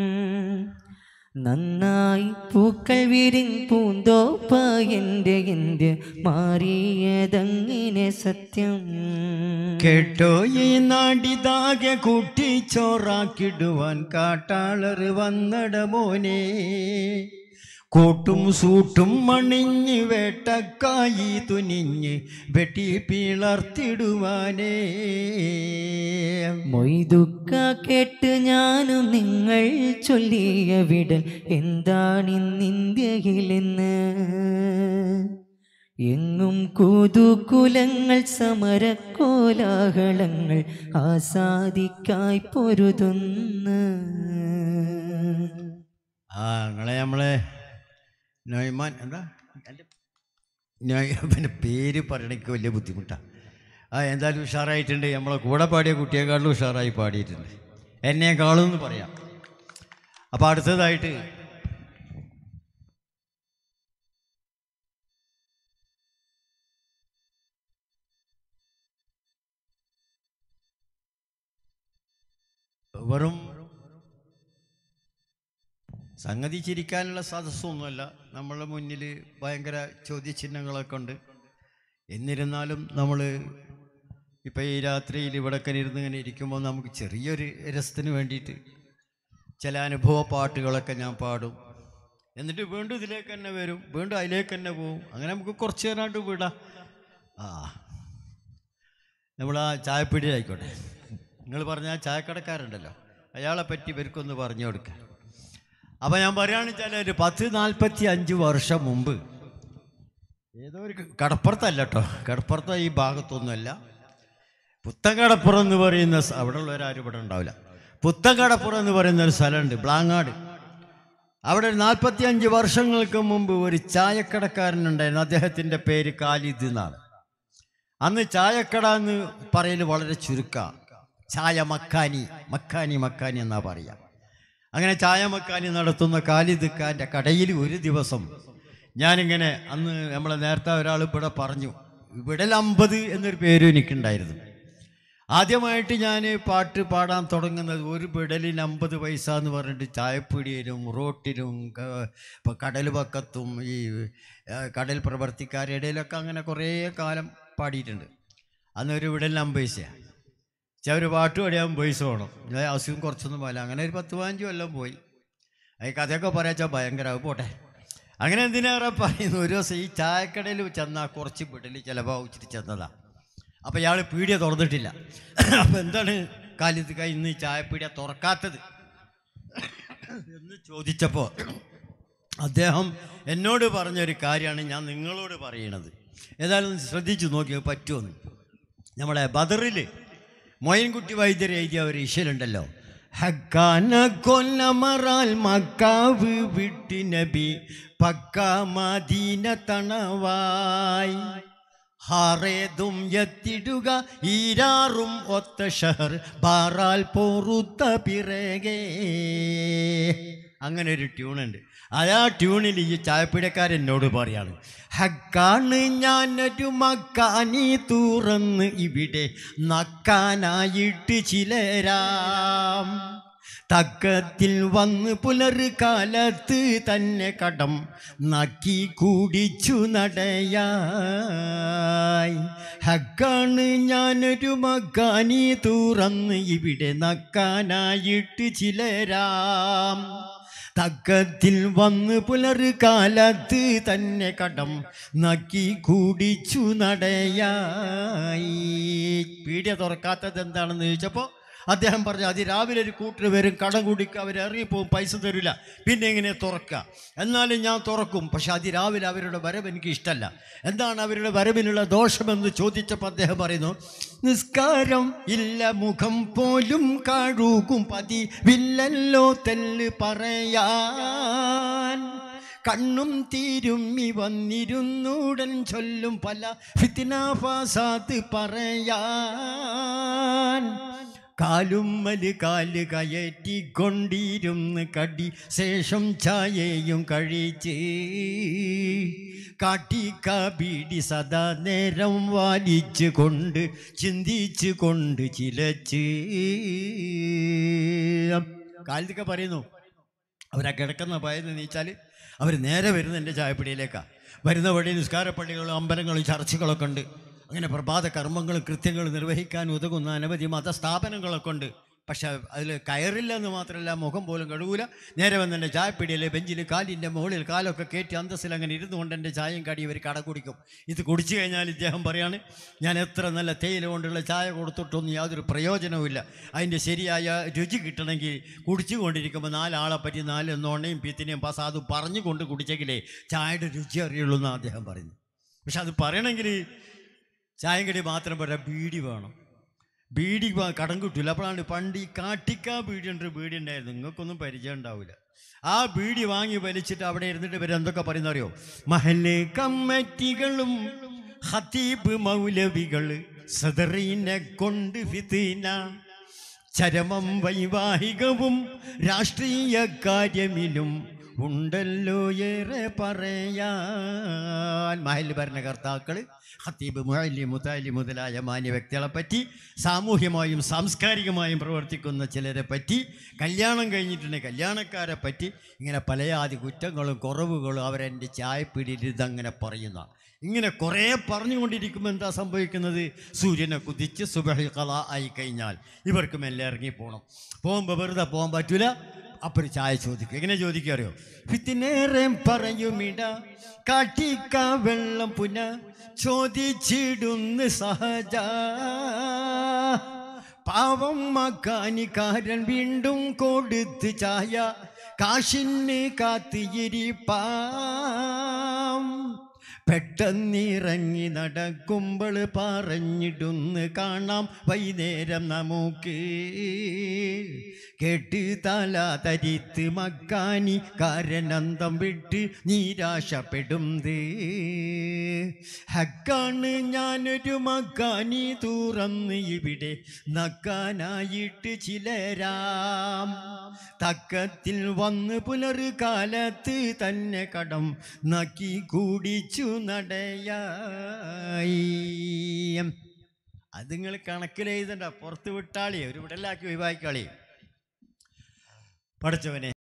നന്നായി പൂക്കൾ വിരിൻ പൂന്തോപ്പ എൻ്റെ ഇന്ത്യ മാറിയതങ്ങിനെ സത്യം കേട്ടോ ഈ നാടിതാകെ കൂട്ടിച്ചോറാക്കിടുവാൻ കാട്ടാളർ വന്നട മോനെ കോട്ടും സൂട്ടും മണിഞ്ഞ് വേട്ടക്കായി തുനിഞ്ഞ് വെട്ടി പിളർത്തിടുവാനേ മൊയ്തുക്ക കേട്ട് ഞാനും നിങ്ങൾ ചൊല്ലിയ വിടൽ എന്താണിന്നിന്ത്യയിലെന്ന് എങ്ങും കുതുകുലങ്ങൾ സമരക്കോലാഹലങ്ങൾ ആസാദിക്കായി പൊരുതുന്നു ആ നിങ്ങളെ നമ്മളെ നൊയ്മാൻ എന്താ എൻ്റെ നൊയ് പിന്നെ പേര് പറയണക്ക് വലിയ ബുദ്ധിമുട്ടാണ് ആ എന്തായാലും ഉഷാറായിട്ടുണ്ട് നമ്മളെ കൂടെ പാടിയ കുട്ടിയെക്കാളും ഉഷാറായി പാടിയിട്ടുണ്ട് എന്നെക്കാളും എന്ന് പറയാം അപ്പോൾ അടുത്തതായിട്ട് വെറും സംഗതി ചിരിക്കാനുള്ള സദസ്സൊന്നുമല്ല നമ്മളുടെ മുന്നിൽ ഭയങ്കര ചോദ്യചിഹ്നങ്ങളൊക്കെ ഉണ്ട് എന്നിരുന്നാലും നമ്മൾ ഇപ്പം ഈ രാത്രിയിൽ ഇവിടെയൊക്കെ ഇരുന്ന് ഇങ്ങനെ ഇരിക്കുമ്പോൾ നമുക്ക് ചെറിയൊരു രസത്തിന് വേണ്ടിയിട്ട് ചില അനുഭവ പാട്ടുകളൊക്കെ ഞാൻ പാടും എന്നിട്ട് വീണ്ടും ഇതിലേക്ക് തന്നെ വരും വീണ്ടും അതിലേക്ക് തന്നെ പോവും അങ്ങനെ നമുക്ക് കുറച്ച് നേരമായിട്ട് വിടാം ആ നമ്മൾ ആ ചായപ്പീടിയിലായിക്കോട്ടെ നിങ്ങൾ പറഞ്ഞ ആ ചായക്കടക്കാരുണ്ടല്ലോ അയാളെ പറ്റി ഇവർക്കൊന്ന് പറഞ്ഞു കൊടുക്കുക അപ്പം ഞാൻ പറയുകയാണെന്ന് വെച്ചാൽ ഒരു പത്ത് നാൽപ്പത്തി അഞ്ച് വർഷം മുമ്പ് ഏതോ ഒരു കടപ്പുറത്തല്ല കേട്ടോ കടപ്പുറത്തോ ഈ ഭാഗത്തൊന്നുമല്ല പുത്തൻ കടപ്പുറം എന്ന് പറയുന്ന സ- അവിടെ ഉള്ളവരാരും ഇവിടെ ഉണ്ടാവില്ല പുത്തങ്കടപ്പുറം എന്ന് പറയുന്ന ഒരു സ്ഥലമുണ്ട് ബ്ലാങ്ങാട് അവിടെ ഒരു നാൽപ്പത്തിയഞ്ച് വർഷങ്ങൾക്ക് മുമ്പ് ഒരു ചായക്കടക്കാരനുണ്ടായിരുന്നു അദ്ദേഹത്തിൻ്റെ പേര് ഖാലിദ് എന്നാണ് അന്ന് ചായക്കട എന്ന് പറയൽ വളരെ ചുരുക്കമാണ് ചായ മക്കാനി മക്കാനി മക്കാനി എന്നാ പറയുക അങ്ങനെ ചായ മക്കാനി നടത്തുന്ന ഖാലിദ് ഖാൻ്റെ കടയിൽ ഒരു ദിവസം ഞാനിങ്ങനെ അന്ന് നമ്മളെ നേരത്തെ ഒരാൾ ഇവിടെ പറഞ്ഞു ഇവിടെ അമ്പത് എന്നൊരു പേരും എനിക്കുണ്ടായിരുന്നു ആദ്യമായിട്ട് ഞാൻ പാട്ട് പാടാൻ തുടങ്ങുന്നത് ഒരു ബിടലിന് അമ്പത് പൈസ എന്ന് പറഞ്ഞിട്ട് ചായപ്പീടിയിലും റോട്ടിലും ക- ഇപ്പൊ കടൽ പക്കത്തും ഈ ആ, കടൽ പ്രവർത്തിക്കാരുടെ ഇടയിലൊക്കെ അങ്ങനെ കുറേ കാലം പാടിയിട്ടുണ്ട് അന്ന് ഒരു ബിടലിന് അമ്പത് പൈസയാണ് ചാ ഒരു പാട്ട് പാടിയാൽ പൈസ വേണം ഞാൻ അസുഖം കുറച്ചൊന്നും പോലെ അങ്ങനെ ഒരു പത്ത് പതിനഞ്ച് കൊല്ലം പോയി ഈ കഥയൊക്കെ പറയാച്ചാൽ ഭയങ്കര അത് പോട്ടെ അങ്ങനെ എന്തിനേറെ പറയുന്നു ഒരു ദിവസം ഈ ചായക്കടയിൽ ചെന്നാൽ കുറച്ച് ബിടൽ ചിലവാച്ചിട്ട് ചെന്നതാ അപ്പോൾ ഇയാൾ പീടിയ തുറന്നിട്ടില്ല അപ്പം എന്താണ് കാലിത്ത് കൈ ഇന്ന് ഈ ചായപ്പീടിയ തുറക്കാത്തത് എന്ന് ചോദിച്ചപ്പോൾ അദ്ദേഹം എന്നോട് പറഞ്ഞൊരു കാര്യമാണ് ഞാൻ നിങ്ങളോട് പറയണത് ഏതായാലും ശ്രദ്ധിച്ചു നോക്കിയാൽ പറ്റുമെന്ന് നമ്മുടെ ബദറിൽ മൊയൻകുട്ടി വൈദ്യർ എഴുതിയ ഒരു ഇശലുണ്ടല്ലോ ഹക്കാന കൊല്ലമറാൽ മക്കാവ് വിട്ടി നബി പക്ക മദീന തണവായി ഹാറേതും എത്തിടുക ഈരാറും ഒത്ത ഷഹർ ബാറാൽ പോറുത്ത പിറകേ അങ്ങനെ ഒരു ട്യൂണുണ്ട് അത് ആ ട്യൂണിൽ ഈ ചായപ്പിടക്കാരൻ എന്നോട് പറയാണ് ഹക്കാണ് ഞാനൊരു മക്കാനി തുറന്ന് ഇവിടെ നക്കാനായിട്ട് ചിലരാം തക്കത്തിൽ വന്ന് പുലർ കാലത്ത് തന്നെ കടം നക്കി കുടിച്ചു നടയായി ഹക്കാണ് ഞാനൊരു മക്കാനി തുറന്ന് ഇവിടെ നക്കാനായിട്ട് ചിലരാം തക്കത്തിൽ വന്ന് പുലർ കാലത്ത് തന്നെ കടം നക്കി കുടിച്ചു നടയായി പീഡിയ തുറക്കാത്തത് എന്താണെന്ന് ചോദിച്ചപ്പോൾ അദ്ദേഹം പറഞ്ഞു അത് രാവിലെ ഒരു കൂട്ടർ വരും കടം കുടിക്കുക അവർ ഇറങ്ങിപ്പോവും പൈസ തരില്ല പിന്നെ എങ്ങനെ തുറക്കുക എന്നാലും ഞാൻ തുറക്കും പക്ഷെ അത് രാവിലെ അവരുടെ വരവ് എനിക്ക് ഇഷ്ടമല്ല എന്താണ് അവരുടെ വരവിനുള്ള ദോഷമെന്ന് ചോദിച്ചപ്പോൾ അദ്ദേഹം പറയുന്നു നിസ്കാരം ഇല്ല മുഖം പോലും കഴുകും പതി വില്ലല്ലോ തെല്ല് പറയാൻ കണ്ണും തീരുമ്മി വന്നിരുന്നുടൻ ചൊല്ലും പല ഫിത്തിനാഫാസാത്ത് പറയാൻ കാലുമ്മല് കാല് കയറ്റിക്കൊണ്ടിരുന്ന് കടി ശേഷം ചായയും കഴിച്ച് കാട്ടിക്ക ബീഡി സദാ നേരം വാലിച്ച് കൊണ്ട് ചിന്തിച്ച് കൊണ്ട് ചിലച്ച് കാലിതൊക്കെ പറയുന്നു അവരാ കിടക്കുന്ന ഭയന്ന് നീച്ചാൽ അവർ നേരെ വരുന്ന എൻ്റെ ചായപ്പിടിയിലേക്കാണ് വരുന്ന വഴി നിസ്കാരപ്പള്ളികളും അമ്പലങ്ങളും ചർച്ചകളൊക്കെ ഉണ്ട് അങ്ങനെ പ്രഭാത കർമ്മങ്ങളും കൃത്യങ്ങളും നിർവഹിക്കാൻ ഉതകുന്ന അനവധി മതസ്ഥാപനങ്ങളൊക്കെ ഉണ്ട് പക്ഷെ അതിൽ കയറില്ല എന്ന് മാത്രമല്ല മുഖം പോലും കഴുകൂല നേരെ വന്ന് എൻ്റെ ചായപ്പിടിയിലെ ബെഞ്ചിൽ കാലിൻ്റെ മുകളിൽ കാലൊക്കെ കയറ്റി അന്തസ്സിൽ അങ്ങനെ ഇരുന്നു കൊണ്ട് എൻ്റെ ചായയും കടി ഇവർ കട കുടിക്കും ഇത് കുടിച്ചു കഴിഞ്ഞാൽ ഇദ്ദേഹം പറയാണ് ഞാൻ എത്ര നല്ല തേയില കൊണ്ടുള്ള ചായ കൊടുത്തിട്ടൊന്നും യാതൊരു പ്രയോജനവുമില്ല അതിൻ്റെ ശരിയായ രുചി കിട്ടണമെങ്കിൽ കുടിച്ചു കൊണ്ടിരിക്കുമ്പോൾ നാലാളെ പറ്റി നാല് നോണയും പിത്തിനെയും പസാദും പറഞ്ഞു കൊണ്ട് കുടിച്ചെങ്കിലേ ചായയുടെ രുചി അറിയുള്ളൂ എന്നാണ് അദ്ദേഹം പറയുന്നത് പക്ഷെ അത് പറയണമെങ്കിൽ ചായം കടി മാത്രം പോരാ ബീഡി വേണം ബീഡി വ- കടം കിട്ടില്ല അപ്പോഴാണ് പണ്ട് ഈ കാട്ടിക്ക ബീഡി ഉണ്ട് ബീഡി ഉണ്ടായിരുന്നു നിങ്ങൾക്കൊന്നും പരിചയം ഉണ്ടാവില്ല ആ ബീഡി വാങ്ങി വലിച്ചിട്ട് അവിടെ ഇരുന്നിട്ട് ഇവർ എന്തൊക്കെ പറയുന്ന അറിയോ മഹല് കമ്മിറ്റികളും ഹത്തീബ് മൗലവികൾ സദറീനെ കൊണ്ട് ഫിത്തിന ചരമം വൈവാഹികവും രാഷ്ട്രീയ കാര്യമിലും ഉണ്ടല്ലോ ഏറെ പറയാൻ മഹൽ ഭരണകർത്താക്കൾ ഹത്തീബ് മുഹല്ലി മുത്താലി മുതലായ മാന്യ വ്യക്തികളെ പറ്റി സാമൂഹ്യമായും സാംസ്കാരികമായും പ്രവർത്തിക്കുന്ന ചിലരെ പറ്റി കല്യാണം കഴിഞ്ഞിട്ടുണ്ടെങ്കിൽ കല്യാണക്കാരെ പറ്റി ഇങ്ങനെ പലയാതി കുറ്റങ്ങളും കുറവുകളും അവരെൻ്റെ ചായപ്പിടിയിൽ ഇതങ്ങനെ പറയുന്ന ഇങ്ങനെ കുറേ പറഞ്ഞുകൊണ്ടിരിക്കുമ്പോൾ എന്താ സംഭവിക്കുന്നത് സൂര്യനെ കുതിച്ച് സുബഹി കല ആയി കഴിഞ്ഞാൽ ഇവർക്ക് മെല്ലെ ഇറങ്ങി പോകണം പോകുമ്പോൾ വെറുതെ പോകാൻ പറ്റൂല അപ്പോൾ ഒരു ചായ ചോദിക്കും എങ്ങനെ ചോദിക്കുക അറിയോ ഫിത്തിനേറെ പറയുമിട കാട്ടിക്ക വെള്ളം പുന ചോദിച്ചിടുന്ന് സഹജ പാവം മക്കാനിക്കാരൻ വീണ്ടും കൊടുത്ത് ചായ കാശിന് കാത്തിയിരിപ്പാം പെട്ടെന്നിറങ്ങി നടക്കുമ്പോൾ പറഞ്ഞിടുന്ന് കാണാം വൈകുന്നേരം നമുക്ക് കേട്ട് തല തരിത്ത് മക്കാനി കാരനന്തം വിട്ട് നിരാശപ്പെടുന്നത് ഹക്കാണ് ഞാനൊരു മക്കാനി തുറന്ന് ഇവിടെ നക്കാനായിട്ട് ചിലരാം തക്കത്തിൽ വന്ന് പുലർകാലത്ത് തന്നെ കടം നക്കി കൂടിച്ചു നടയായി അത് നിങ്ങൾ കണക്കിലെഴുതണ്ട പുറത്ത് വിട്ടാളി ഒരു വിടലാക്കി ഒഴിവാക്കിക്കളി പഠിച്ചവനെ